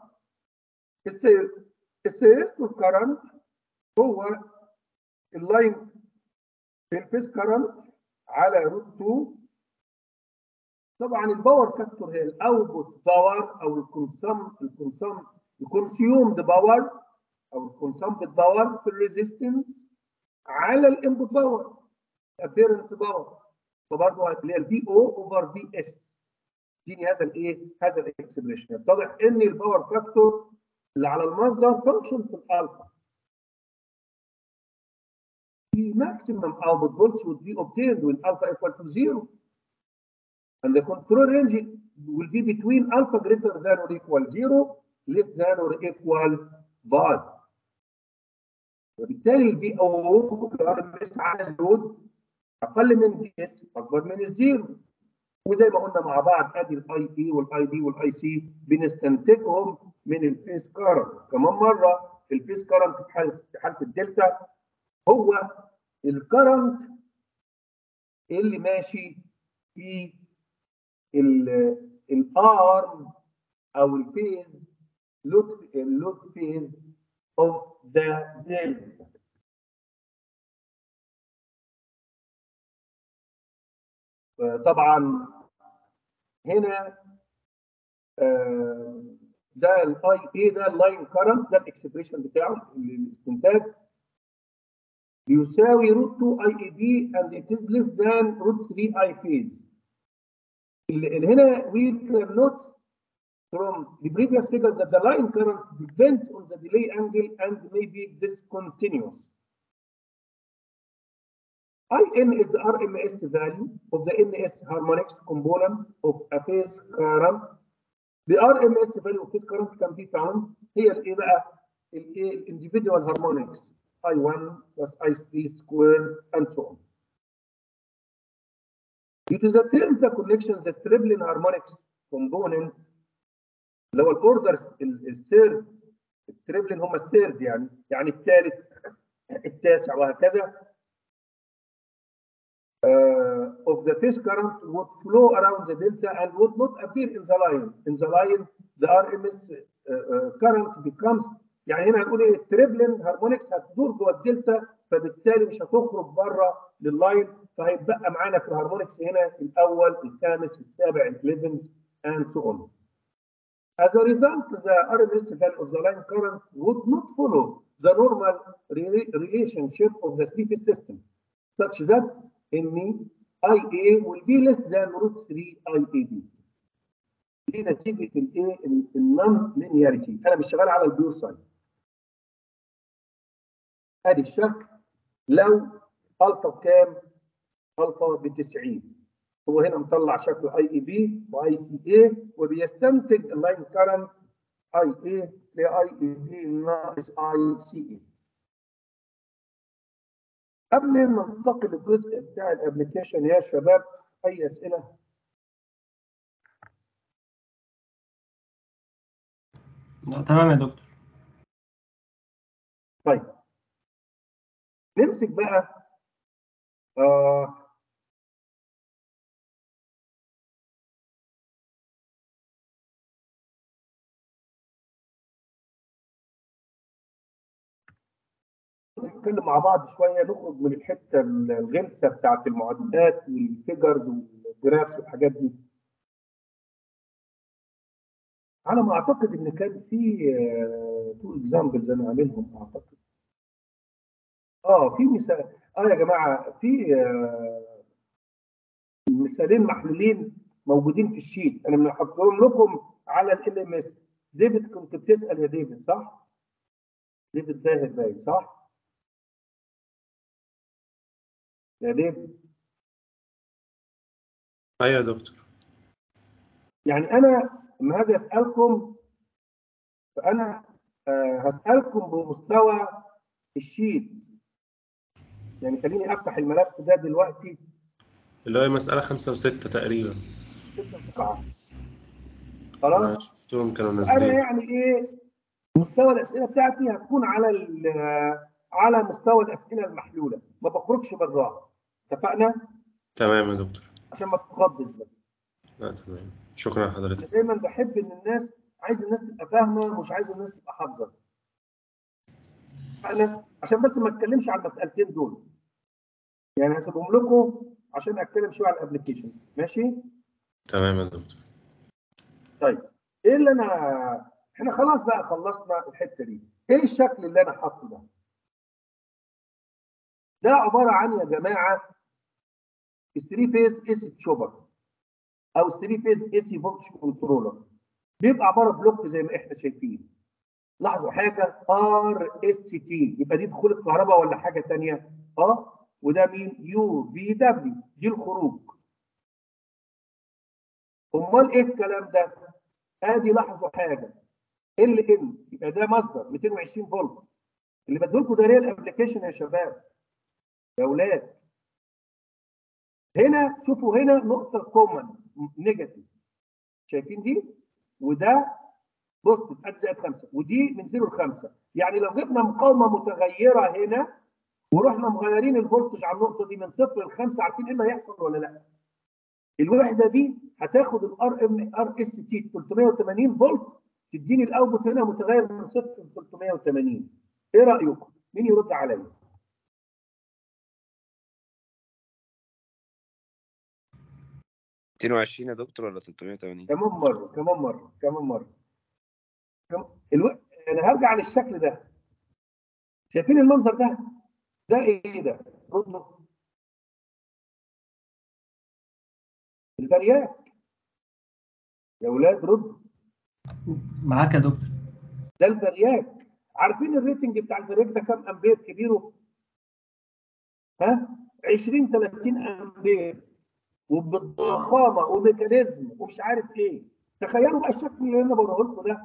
السيريستور كارنت هو اللاين في الفيس كارنت على روت 2 طبعا الباور فاكتور هي الاوتبوت باور او الكونسم الكونسم الكونسيومد باور او الكونسمبت باور في الريزيستنس على الانبوت باور الابيرنت باور فبرضه اللي هي الفي او اوفر في اس اديني هذا الايه هذا الاكسبريشن يتضح ان الباور فاكتور اللي على المصدر فانكشن في الالفا the maximum output voltage would be obtained when alpha equal to zero and the control range will be between alpha greater than or equal zero less than or equal bar وبالتالي الفي او الار ام اس على اللود اقل من في اس اكبر من الزيرو وزي ما قلنا مع بعض ادي الاي اي والاي دي والاي سي بنستنتجهم من الفيس كارنت كمان مره الفيس كارنت في حاله في حاله الدلتا هو الكرنت اللي ماشي في الارم او الفيز لود اللود فيز اوف ذا دلتا طبعا هنا ده الاي اي ده اللاين كرنت ده الاكسبريشن بتاعه الاستنتاج يساوي روت 2 اي اي بي and it is less than روت 3 اي فيز اللي هنا we can note from the previous figure that the line current depends on the delay angle and may be discontinuous. In is the RMS value of the NS harmonics component of a phase current. The RMS value of phase current can be found هي الايه بقى؟ الايه individual harmonics I1 plus I3 square and so on. Due to the delta connection, the tripling harmonics component اللي هو الاوردر الثيرد التريبلين هم الثيرد يعني يعني الثالث التاسع وهكذا uh, of the phase current would flow around the delta and would not appear in the line. In the line, the RMS uh, uh, current becomes يعني هنا هنقول ايه التريبلين هارمونكس هتدور جوه الدلتا فبالتالي مش هتخرج بره لللاين فهيتبقى معانا في الهارمونكس هنا الاول الخامس السابع الكليفنز and so on. As a result, the RMS value of the line current would not follow the normal re relationship of the three-phase system, such that in IA will be less than root 3 IAB. دي نتيجة الايه النون لينياريتي، أنا مش شغال على البيور سايد. ادي الشكل لو الفا بكام؟ الفا ب 90 هو هنا مطلع شكل اي اي بي واي سي اي وبيستنتج اللاين كارنت اي اي لاي اي بي ناقص اي سي اي قبل ما ننتقل للجزء بتاع الابلكيشن يا شباب اي اسئله؟ لا تمام يا دكتور طيب نمسك بقى آه نتكلم مع بعض شويه نخرج من الحته الغلسه بتاعت المعادلات والفيجرز والجرافس والحاجات دي. على ما اعتقد ان كان في تو اكزامبلز انا عاملهم اعتقد. اه في مثال اه يا جماعه في آه مثالين محلولين موجودين في الشيت انا محطهم لكم على ال ام اس ديفيد كنت بتسال يا ديفيد صح؟ ديفيد باهر باين صح؟ يا ديفيد ايوه يا دكتور يعني انا لما هاجي اسالكم فانا آه هسالكم بمستوى الشيت يعني خليني افتح الملف ده دلوقتي اللي هو مسألة خمسة وستة تقريبا خلاص أنا شفتهم كانوا انا نازلين يعني ايه مستوى الاسئله بتاعتي هتكون على على مستوى الاسئله المحلوله ما بخرجش براها اتفقنا تمام يا دكتور عشان ما تتخضش بس لا تمام شكرا أنا لحضرتك دايما بحب ان الناس عايز الناس تبقى فاهمه مش عايز الناس تبقى حافظه انا عشان بس ما اتكلمش على المسالتين دول يعني هسيبهم لكم عشان اتكلم شويه على الابلكيشن ماشي تمام يا دكتور طيب ايه اللي انا احنا خلاص بقى خلصنا الحته دي ايه الشكل اللي انا حاطه ده ده عباره عن يا جماعه 3 فيز اي تشوبر او 3 فيز اي سي فولتج كنترولر بيبقى عباره بلوك زي ما احنا شايفين لاحظوا حاجه ار اس تي يبقى دي دخول الكهرباء ولا حاجه ثانيه اه وده مين يو في دبليو دي الخروج امال ايه الكلام ده ادي لاحظوا حاجه ال ان يبقى ده مصدر 220 فولت اللي بديلكم ده ريال ابلكيشن يا شباب يا اولاد هنا شوفوا هنا نقطه كومن نيجاتيف شايفين دي وده بوزيتيف ادي زائد 5 ودي من 0 ل 5 يعني لو جبنا مقاومه متغيره هنا ورحنا مغيرين الفولتج على النقطه دي من 0 ل 5 عارفين ايه اللي هيحصل ولا لا؟ الوحده دي هتاخد الار ام ار اس تي 380 فولت تديني الاوتبوت هنا متغير من 0 ل 380 ايه رايكم؟ مين يرد عليا؟ 220 يا دكتور ولا 380 كمان مره كمان مره كمان مره كم... الو... انا هرجع للشكل ده شايفين المنظر ده ده ايه ده ردوا الفرياك يا اولاد ردوا معاك يا دكتور ده الفرياك عارفين الريتنج بتاع الفرياك ده كام امبير كبيره ها 20 30 امبير وبالضخامه وميكانيزم ومش عارف ايه تخيلوا بقى الشكل اللي انا بوريه لكم ده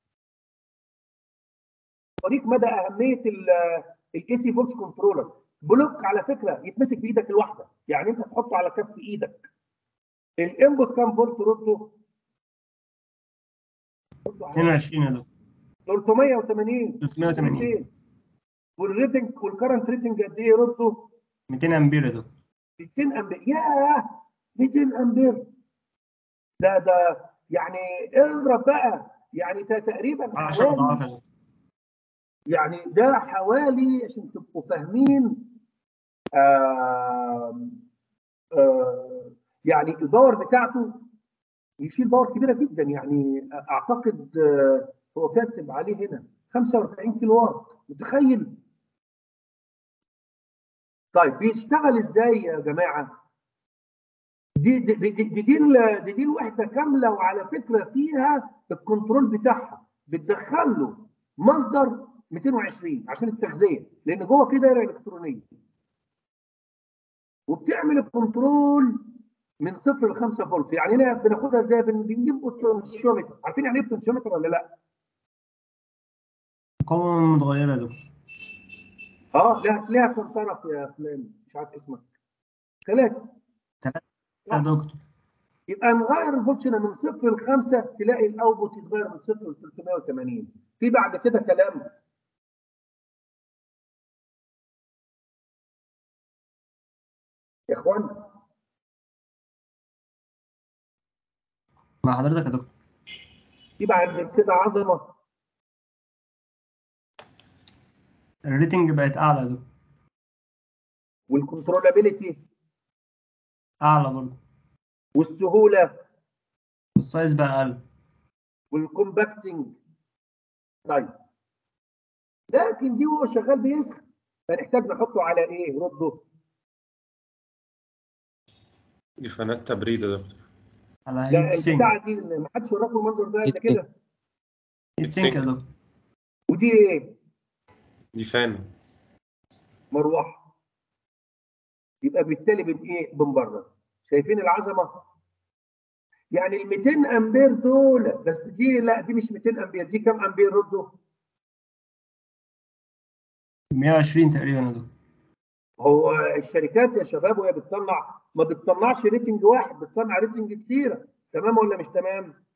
اوريك مدى اهميه الاي سي فولت كنترولر بلوك على فكره يتمسك بايدك الواحده يعني انت تحطه على كف ايدك الانبوت كام فولت رده 22 يا دكتور 380 380 والريتنج والكرنت ريتنج قد ايه رده 200 امبير يا دكتور 200 امبير ياه 200 امبير ده ده يعني اضرب بقى يعني ده تقريبا 10 اضعاف حوالي يا دكتور يعني ده حوالي عشان تبقوا فاهمين آم آم يعني الباور بتاعته يشيل باور كبيره جدا يعني اعتقد آه، هو كاتب عليه هنا 45 كيلو وات متخيل طيب بيشتغل ازاي يا جماعه دي دي دي, دي, دي, ال- دي, دي الوحده كامله وعلى فكره فيها الكنترول بتاعها بتدخل له مصدر 220 عشان التغذيه لان جوه في دايره الكترونيه وبتعمل الكنترول من صفر ل 5 فولت يعني هنا بناخدها ازاي بن- بنجيب بوتنشيومتر عارفين يعني ايه بوتنشيومتر ولا لا؟ مقاومة متغيرة يا دكتور اه لها لها كم طرف يا فلان مش عارف اسمك ثلاثه ثلاثة يا دكتور يبقى نغير الفولتج هنا من صفر ل 5 تلاقي الاوتبوت يتغير من صفر ل 380 في بعد كده كلام يا اخوان مع حضرتك يا دكتور في بعد كده عظمه الريتنج بقت أعلى يا دكتور والكنترولابيلتي أعلى برضه والسهوله والسايز بقى أقل والكومباكتنج طيب لكن دي هو شغال بيسخن فنحتاج نحطه على ايه؟ رده دي قناة تبريد يا دكتور على لا هيت سينك البتاعه دي ما حدش وراكم المنظر ده قبل كده هيت سينك يا دكتور ودي ايه؟ دي فان مروحه يبقى بالتالي من ايه؟ من بره شايفين العظمه؟ يعني ال 200 امبير دول بس دي لا دي مش 200 امبير دي كام امبير ردوا؟ 120 تقريبا يا دكتور هو الشركات يا شباب وهي بتصنع ما بتصنعش ريتنج واحد بتصنع ريتنج كتيره تمام ولا مش تمام؟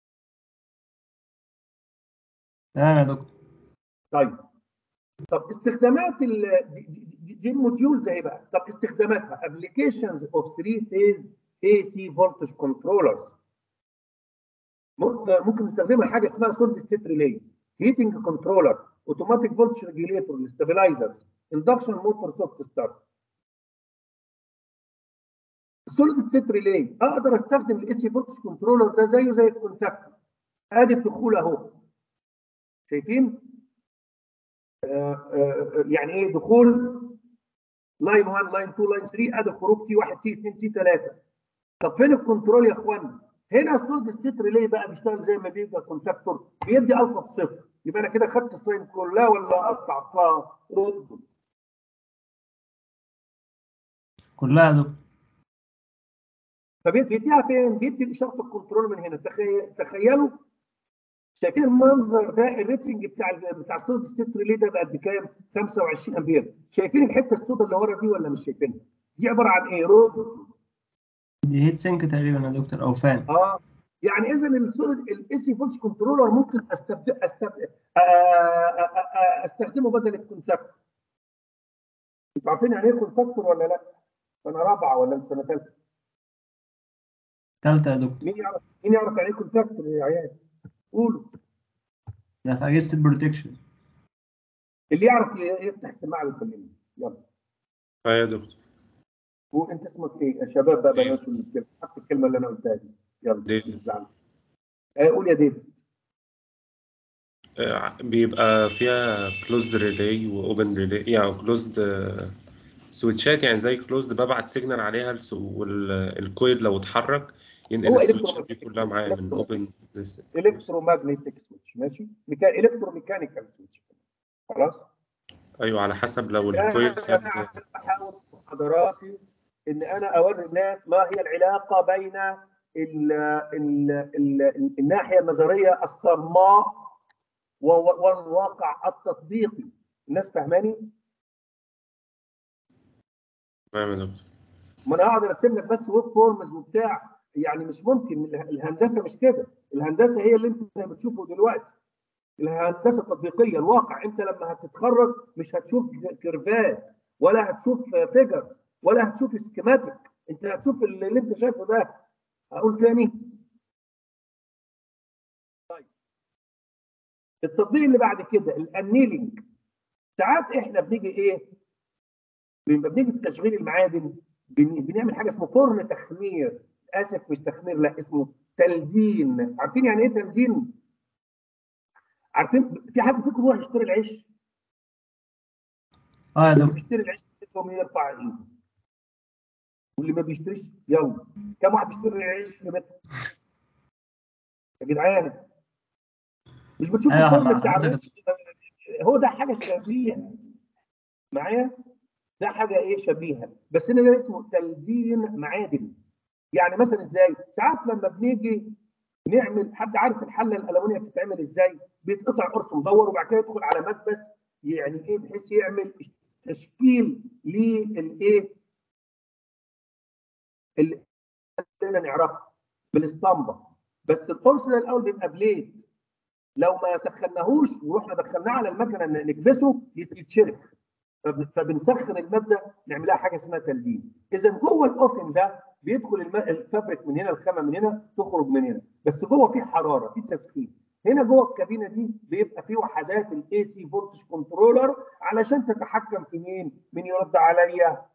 تمام يا دكتور طيب طب استخدامات ال دي, دي, دي الموديولز اهي بقى طب استخداماتها ابلكيشنز اوف 3 فيز اي سي فولتج كنترولرز ممكن نستخدمها حاجه اسمها سوليد ستيت ريلي هيتنج كنترولر اوتوماتيك فولتج ريجوليتور ستابلايزرز اندكشن موتور سوفت ستارت السوليد ستيت ريلي اقدر استخدم الاي سي فولتج كنترولر ده زيه زي الكونتاكتور ادي الدخول اهو شايفين آه آه يعني ايه دخول لاين 1 لاين 2 لاين 3 ادي خروج تي 1 تي 2 تي 3 طب فين الكنترول يا اخوانا هنا السوليد ستيت ريلي بقى بيشتغل زي ما بيبقى كونتاكتور بيدي الفا بصفر يبقى انا كده خدت الساين كلها ولا اقطع رد كلها يا دكتور فبيديها فين؟ بيدي اشاره الكنترول من هنا تخيل تخيلوا شايفين المنظر ده الريتنج بتاع ال بتاع السوليد ستيت ريلي ده بقى بكام؟ 25 امبير شايفين الحته السوداء اللي ورا دي ولا مش شايفينها؟ دي عباره عن ايه؟ رود دي هيت سينك تقريبا يا دكتور او فان اه يعني اذا السوليد الاي سي فولتج كنترولر ممكن استبدل استبدل استخدمه بدل الكونتاكتور انتوا عارفين يعني ايه كونتاكتور ولا لا؟ سنه رابعه ولا انت سنه ثالثه؟ ثالثه يا دكتور مين يعرف مين يعرف يعني ايه كونتاكتور يا عيال؟ قولوا ده في اجهزه البروتكشن اللي يعرف يفتح السماعه ويكلمني يلا اه يا دكتور وانت اسمك ايه يا شباب بقى بلاش حط الكلمه اللي انا قلتها دي يلا ديفيد زعل. آه قول يا ديفيد آه، بيبقى فيها كلوزد ريلي واوبن ريلي يعني كلوزد سويتشات يعني زي كلوزد ببعت سيجنال عليها والكويل لو اتحرك ينقل هو السويتشات دي electromagnetic كلها معايا من electro- اوبن الكترومagnetic سويتش ماشي ميكا... الكتروميكانيكال سويتش خلاص ايوه على حسب لو انا الكويل خد أنا بحاول في محاضراتي ان انا اوري الناس ما هي العلاقه بين ال ال ال الناحيه النظريه الصماء و- والواقع التطبيقي الناس فاهماني؟ تمام يا دكتور ما انا هقعد ارسم لك بس ويب فورمز وبتاع يعني مش ممكن اله- الهندسه مش كده الهندسه هي اللي انت بتشوفه دلوقتي الهندسه التطبيقيه الواقع انت لما هتتخرج مش هتشوف كيرفات ولا هتشوف فيجرز ولا هتشوف سكيماتيك انت هتشوف اللي اللي انت شايفه ده هقول تاني طيب التطبيق اللي بعد كده الانيلينج ساعات احنا بنيجي ايه لما بنيجي في تشغيل المعادن بن- بنعمل حاجه اسمه فرن تخمير اسف مش تخمير لا اسمه تلدين عارفين يعني ايه تلدين عارفين في حد فيكم يروح يشتري العيش اه يا اللي دكتور بيشتري العيش منكم يرفع ايده واللي ما بيشتريش يلا كم واحد بيشتري العيش في بيته يا جدعان مش بتشوفوا ايوه الفرن مع بتاع حضرتك الرز هو ده حاجه شبيهه معايا ده حاجه ايه شبيهه بس هنا ده اسمه تلدين معادن يعني مثلا ازاي ساعات لما بنيجي نعمل حد عارف الحله الالومنيا بتتعمل ازاي بيتقطع قرص مدور وبعد كده يدخل على مكبس يعني ايه بحيث يعمل تشكيل للايه اللي خلينا نعرفها بالاسطمبه بس القرص ده الاول بيبقى بليد لو ما سخناهوش ورحنا دخلناه على المكنه ن- نكبسه يت- يتشرخ فب- فبنسخن الماده نعملها حاجه اسمها تلدين اذا جوه الاوفن ده بيدخل الم- الفابريك من هنا الخامه من هنا تخرج من هنا بس جوه في حراره في تسخين هنا جوه الكابينه دي بيبقى في وحدات الاي سي فولتج كنترولر علشان تتحكم في مين مين يرد عليا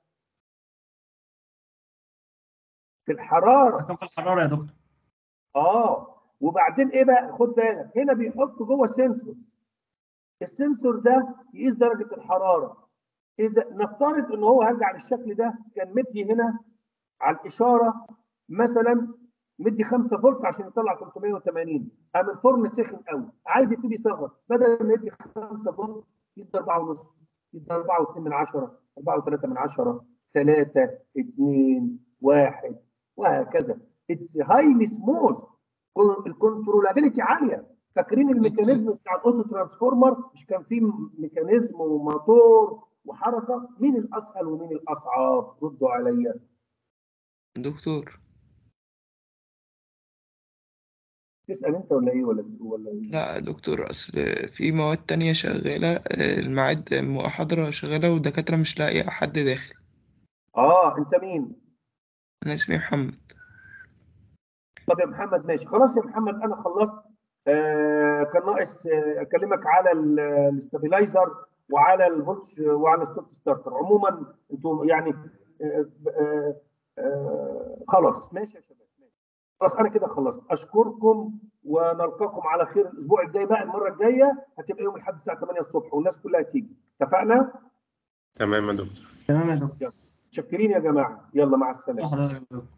في الحراره كم في الحراره يا دكتور اه وبعدين ايه بقى خد بالك هنا بيحط جوه سنسورز السنسور ده يقيس درجه الحراره اذا نفترض ان هو هرجع للشكل ده كان مدي هنا على الاشاره مثلا مدي 5 فولت عشان يطلع 380 قام الفرن سخن قوي عايز يبتدي يصغر بدل ما يدي 5 فولت يدي 4 ونص يدي 4 و2 من 10 4 و3 من 10 3 2 1 وهكذا اتس هايلي سموث الكنترولابيلتي عاليه فاكرين الميكانيزم بتاع الاوتو ترانسفورمر مش كان فيه ميكانيزم وموتور وحركه مين الاسهل ومين الاصعب ردوا عليا دكتور تسال انت ولا ايه ولا ولا إيه؟ لا يا دكتور أصل في مواد تانية شغالة آه، الميعاد محاضرة شغالة والدكاترة مش لاقية حد داخل اه انت مين أنا اسمي محمد طب يا محمد ماشي خلاص يا محمد انا خلصت آه كان ناقص آه اكلمك على ال- الاستابيلايزر وعلى الفولتج وعلى السوفت ستارتر عموما انتوا يعني آه آه آه خلاص ماشي يا شباب ماشي. خلاص انا كده خلصت اشكركم ونلقاكم على خير الاسبوع الجاي بقى المره الجايه هتبقى يوم الاحد الساعه 8 الصبح والناس كلها تيجي اتفقنا تمام يا دكتور تمام يا دكتور متشكرين يا جماعه يلا مع السلامه حضرتك يا دكتور